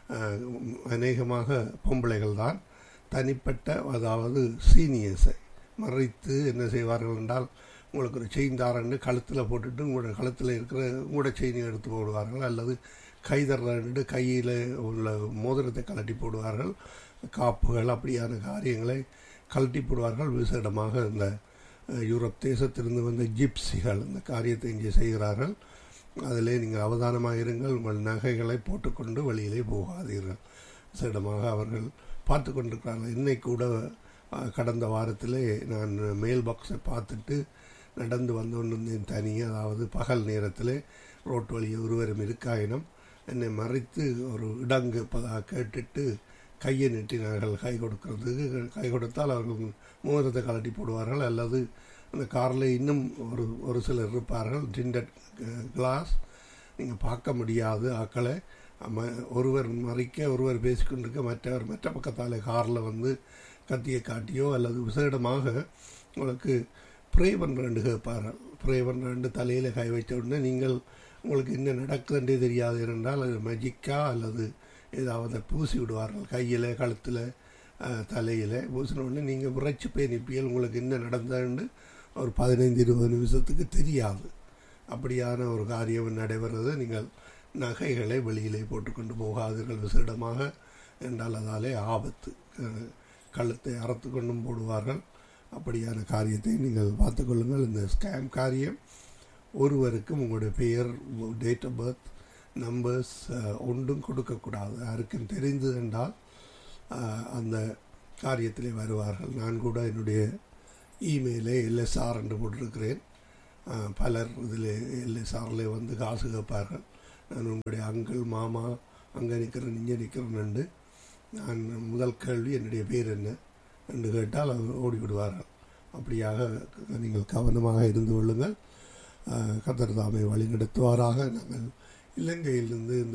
அநேகமாக பொம்பளைகள் தான் தனிப்பட்ட அதாவது சீனியர்ஸை மறைத்து என்ன செய்வார்கள் என்றால் உங்களுக்கு ஒரு செயின் தாரன்னு கழுத்தில் போட்டுட்டு உங்களோட கழுத்தில் இருக்கிற உங்களோட செயினை எடுத்து போடுவார்கள் அல்லது கை தர்றன்னு கையில் உள்ள மோதிரத்தை கலட்டி போடுவார்கள் காப்புகள் அப்படியான காரியங்களை கழட்டி போடுவார்கள் விசேடமாக இந்த யூரோப் தேசத்திலிருந்து வந்த ஜிப்சிகள் இந்த காரியத்தை இங்கே செய்கிறார்கள் அதிலே நீங்கள் அவதானமாக இருங்கள் உங்கள் நகைகளை போட்டுக்கொண்டு வெளியிலே போகாதீர்கள் விசேடமாக அவர்கள் பார்த்து கொண்டிருக்கிறார்கள் என்னை கூட கடந்த வாரத்திலே நான் மெயில் பாக்ஸை பார்த்துட்டு நடந்து வந்து கொண்டிருந்தேன் தனியாக அதாவது பகல் நேரத்தில் ரோட்டு வழியை ஒருவரும் இருக்காயினம் என்னை மறைத்து ஒரு இடங்கு கேட்டுட்டு கையை நீட்டினார்கள் கை கொடுக்கறதுக்கு கை கொடுத்தால் அவர்கள் மோதிரத்தை கலட்டி போடுவார்கள் அல்லது அந்த காரில் இன்னும் ஒரு ஒரு சிலர் இருப்பார்கள் டிண்டட் கிளாஸ் நீங்கள் பார்க்க முடியாது ஆக்களை ம- ஒருவர் மறிக்க ஒருவர் பேசிக்கொண்டிருக்க மற்றவர் மற்ற பக்கத்தால் காரில் வந்து கத்தியை காட்டியோ அல்லது விசேடமாக உங்களுக்கு ப்ரே பண்ணுறேன்னு கேட்பார்கள் ப்ரே பண்ணுறேன்னு தலையில் கை வச்ச உடனே நீங்கள் உங்களுக்கு என்ன நடக்குதுன்றே தெரியாது என்றால் அது மேஜிக்கா அல்லது ஏதாவது பூசி விடுவார்கள் கையில் கழுத்தில் தலையில் பூசின உடனே நீங்கள் விரைச்சி போய் நிற்பியல் உங்களுக்கு என்ன நடந்ததுன்னு ஒரு பதினைந்து இருபது நிமிஷத்துக்கு தெரியாது அப்படியான ஒரு காரியம் நடைபெறுவது நீங்கள் நகைகளை வெளியிலே போட்டுக்கொண்டு போகாதீர்கள் விசேடமாக என்றால் அதாலே ஆபத்து அஹ், கழுத்தை அறுத்து கொண்டும் போடுவார்கள் அப்படியான காரியத்தை நீங்கள் பார்த்துக்கொள்ளுங்கள் இந்த ஸ்கேம் காரியம் ஒருவருக்கும் உங்களுடைய பெயர் டேட் ஆஃப் பர்த் நம்பர்ஸ் ஒன்றும் கொடுக்கக்கூடாது யாருக்கும் தெரிந்தது என்றால் அஹ், அந்த காரியத்திலே வருவார்கள் நான் கூட என்னுடைய இமெயிலே எல்எஸ்ஆர் என்று போட்டிருக்கிறேன் அஹ், பலர் இதில் எல்எஸ்ஆரில் வந்து காசு கேட்பார்கள் நான் உங்களுடைய அங்கிள் மாமா அங்கே நிற்கிறேன் இங்கே நிற்கிறேன் என்று நான் முதல் கேள்வி என்னுடைய பேர் என்ன என்று கேட்டால் அவர் ஓடி விடுவார்கள் அப்படியாக நீங்கள் கவனமாக இருந்து கொள்ளுங்கள் அஹ், கர்த்தர் தாமை வழிநடத்துவாராக நாங்கள் இலங்கையிலிருந்து இந்த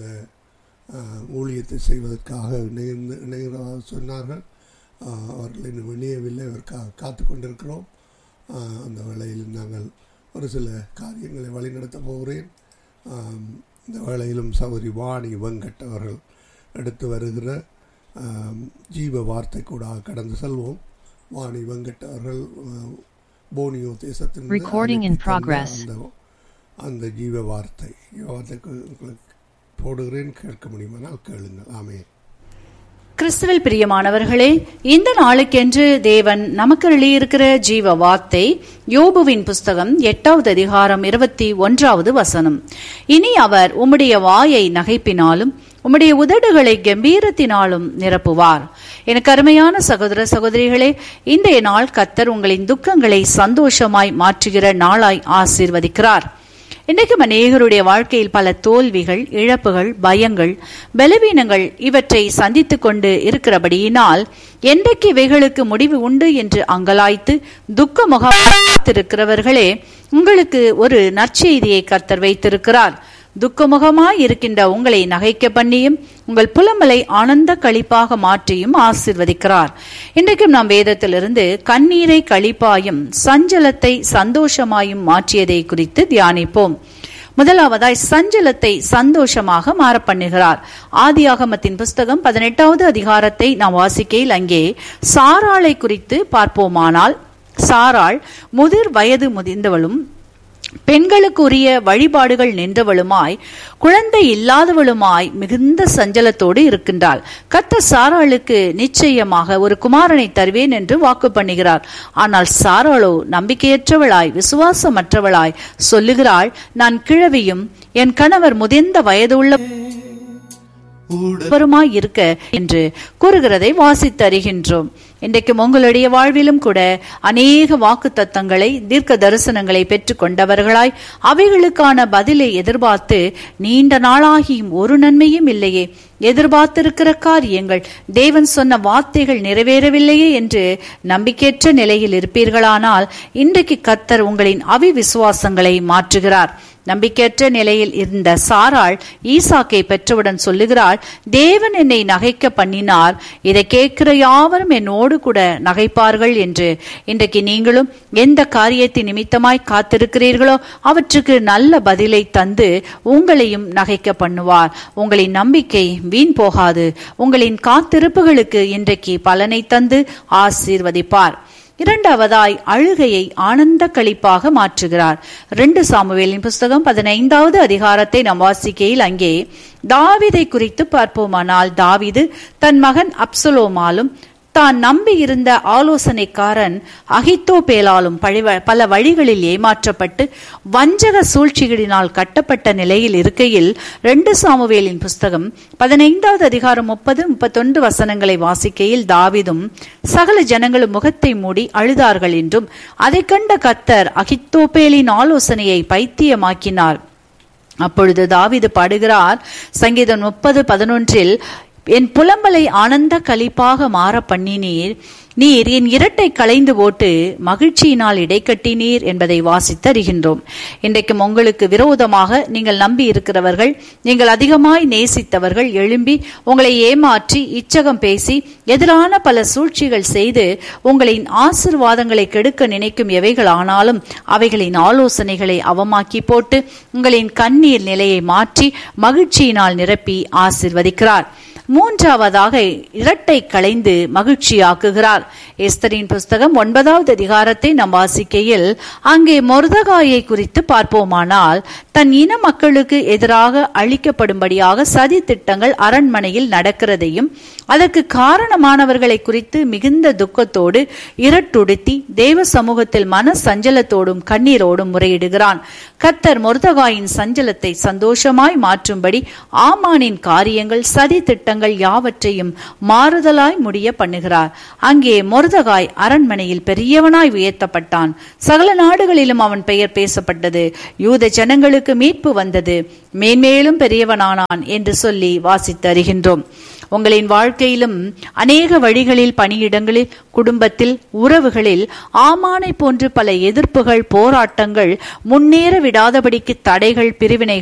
அஹ், ஊழியத்தை செய்வதற்காக இணைந்து இணைகிறதாக சொன்னார்கள் அஹ், அவர்கள் இன்னும் இணையவில்லை அவருக்காக காத்து கொண்டிருக்கிறோம் அஹ், அந்த வேளையில் நாங்கள் ஒரு சில காரியங்களை வழிநடத்த போகிறேன் ஆம், இந்த வேளையிலும் சௌரி வாணி வெங்கட் அவர்கள் எடுத்து வருகிற ஆம், ஜீவ வார்த்தை கூட கடந்து செல்வோம் வாணி வெங்கட் அவர்கள் ஆ, போனியோ தேசத்தின் Recording in progress. அந்த அந்த ஜீவ வார்த்தை ஜீவ வார்த்தைக்கு உங்களுக்கு போடுகிறேன் கேட்க முடியுமானால் கேளுங்கள் ஆமே கிறிஸ்துவில் பிரியமானவர்களே இந்த நாளுக்கென்று தேவன் நமக்கு எழுதியிருக்கிற ஜீவ வார்த்தை யோபுவின் புஸ்தகம் எட்டாவது அதிகாரம் இருபத்தி ஒன்றாவது வசனம் இனி அவர் உம்முடைய வாயை நகைப்பினாலும் உம்முடைய உதடுகளை கம்பீரத்தினாலும் நிரப்புவார் எனக்கு அருமையான சகோதர சகோதரிகளே இன்றைய நாள் கத்தர் உங்களின் துக்கங்களை சந்தோஷமாய் மாற்றுகிற நாளாய் ஆசீர்வதிக்கிறார் இன்றைக்கும் அநேகருடைய வாழ்க்கையில் பல தோல்விகள் இழப்புகள் பயங்கள் பலவீனங்கள் இவற்றை சந்தித்துக் கொண்டு இருக்கிறபடியினால் என்றைக்கு இவைகளுக்கு முடிவு உண்டு என்று அங்கலாய்த்து துக்க முகத்திருக்கிறவர்களே உங்களுக்கு ஒரு நற்செய்தியை கர்த்தர் வைத்திருக்கிறார் துக்கமுகமாய் இருக்கின்ற உங்களை நகைக்க பண்ணியும் உங்கள் புலமலை ஆனந்த களிப்பாக மாற்றியும் ஆசிர்வதிக்கிறார் இன்றைக்கும் நாம் வேதத்திலிருந்து கண்ணீரை களிப்பாயும் சஞ்சலத்தை சந்தோஷமாயும் மாற்றியதை குறித்து தியானிப்போம் முதலாவதாய் சஞ்சலத்தை சந்தோஷமாக மாற பண்ணுகிறார் ஆதியாகமத்தின் புஸ்தகம் பதினெட்டாவது அதிகாரத்தை நாம் வாசிக்கையில் அங்கே சாராளை குறித்து பார்ப்போமானால் சாராள் முதிர் வயது முதிர்ந்தவளும் பெண்களுக்குரிய வழிபாடுகள் நின்றவளுமாய் குழந்தை இல்லாதவளுமாய் மிகுந்த சஞ்சலத்தோடு இருக்கின்றாள் கத்த சாராளுக்கு நிச்சயமாக ஒரு குமாரனை தருவேன் என்று வாக்கு பண்ணுகிறார் ஆனால் சாராளோ நம்பிக்கையற்றவளாய் விசுவாசமற்றவளாய் சொல்லுகிறாள் நான் கிழவியும் என் கணவர் முதிர்ந்த வயதுள்ள வருமாய் இருக்க என்று கூறுகிறதை வாசித்தருகின்றோம் இன்றைக்கும் உங்களுடைய வாழ்விலும் கூட அநேக வாக்கு தத்தங்களை தீர்க்க தரிசனங்களை பெற்றுக் கொண்டவர்களாய் அவைகளுக்கான பதிலை எதிர்பார்த்து நீண்ட நாளாகியும் ஒரு நன்மையும் இல்லையே எதிர்பார்த்திருக்கிற காரியங்கள் தேவன் சொன்ன வார்த்தைகள் நிறைவேறவில்லையே என்று நம்பிக்கையற்ற நிலையில் இருப்பீர்களானால் இன்றைக்கு கத்தர் உங்களின் அவிவிசுவாசங்களை மாற்றுகிறார் நம்பிக்கையற்ற நிலையில் இருந்த சாராள் ஈசாக்கை பெற்றவுடன் சொல்லுகிறாள் தேவன் என்னை நகைக்க பண்ணினார் இதை கேட்கிற யாவரும் என்னோடு கூட நகைப்பார்கள் என்று இன்றைக்கு நீங்களும் எந்த காரியத்தின் நிமித்தமாய் காத்திருக்கிறீர்களோ அவற்றுக்கு நல்ல பதிலை தந்து உங்களையும் நகைக்க பண்ணுவார் உங்களின் நம்பிக்கை வீண் போகாது உங்களின் காத்திருப்புகளுக்கு இன்றைக்கு பலனை தந்து ஆசீர்வதிப்பார் இரண்டாவதாய் அழுகையை ஆனந்த களிப்பாக மாற்றுகிறார் ரெண்டு சாமுவேலின் புஸ்தகம் பதினைந்தாவது அதிகாரத்தை நாம் வாசிக்கையில் அங்கே தாவிதை குறித்து பார்ப்போமானால் தாவிது தன் மகன் அப்சலோமாலும் தான் நம்பி இருந்த ஆலோசனைக்காரன் அகித்தோபேலாலும் பழிவ- பல வழிகளில் ஏமாற்றப்பட்டு வஞ்சக சூழ்ச்சிகளினால் கட்டப்பட்ட நிலையில் இருக்கையில் ரெண்டு சாமுவேலின் புஸ்தகம் பதினைந்தாவது அதிகாரம் முப்பது முப்பத்தொன்று வசனங்களை வாசிக்கையில் தாவிதும் சகல ஜனங்களும் முகத்தை மூடி அழுதார்கள் என்றும் அதைக் கண்ட கத்தர் அகித்தோபேலின் ஆலோசனையை பைத்தியமாக்கினார் அப்பொழுது தாவீது பாடுகிறார் சங்கீதம் முப்பது பதினொன்றில் என் புலம்பலை ஆனந்த களிப்பாக மாற பண்ணினீர் நீர் என் இரட்டை களைந்து போட்டு மகிழ்ச்சியினால் இடைக்கட்டினீர் என்பதை வாசித்து அறிகின்றோம் இன்றைக்கும் உங்களுக்கு விரோதமாக நீங்கள் நம்பி இருக்கிறவர்கள் நீங்கள் அதிகமாய் நேசித்தவர்கள் எழும்பி உங்களை ஏமாற்றி இச்சகம் பேசி எதிரான பல சூழ்ச்சிகள் செய்து உங்களின் ஆசிர்வாதங்களை கெடுக்க நினைக்கும் எவைகள் ஆனாலும் அவைகளின் ஆலோசனைகளை அவமாக்கி போட்டு உங்களின் கண்ணீர் நிலையை மாற்றி மகிழ்ச்சியினால் நிரப்பி ஆசிர்வதிக்கிறார் மூன்றாவதாக இரட்டை களைந்து மகிழ்ச்சியாக்குகிறார் எஸ்தரின் புஸ்தகம் ஒன்பதாவது அதிகாரத்தை நாம் வாசிக்கையில் அங்கே மொர்தகாயை குறித்து பார்ப்போமானால் தன் இன மக்களுக்கு எதிராக அளிக்கப்படும்படியாக சதி திட்டங்கள் அரண்மனையில் நடக்கிறதையும் அதற்கு காரணமானவர்களை குறித்து மிகுந்த துக்கத்தோடு இரட்டுடுத்தி தேவ சமூகத்தில் மன சஞ்சலத்தோடும் கண்ணீரோடும் முறையிடுகிறான் கத்தர் மொர்தகாயின் சஞ்சலத்தை சந்தோஷமாய் மாற்றும்படி ஆமானின் காரியங்கள் சதி திட்டங்கள் யாவற்றையும் மாறுதலாய் முடிய பண்ணுகிறார் அங்கே மொர்தகாய் அரண்மனையில் பெரியவனாய் உயர்த்தப்பட்டான் சகல நாடுகளிலும் அவன் பெயர் பேசப்பட்டது யூத ஜனங்களுக்கு மீட்பு வந்தது மேன்மேலும் பெரியவனானான் என்று சொல்லி வாசித்து அறிகின்றோம் உங்களின் வாழ்க்கையிலும் அநேக வழிகளில் பணியிடங்களில் குடும்பத்தில் உறவுகளில் ஆமானை போன்று பல எதிர்ப்புகள் போராட்டங்கள் முன்னேற விடாதபடிக்கு தடைகள் பிரிவினை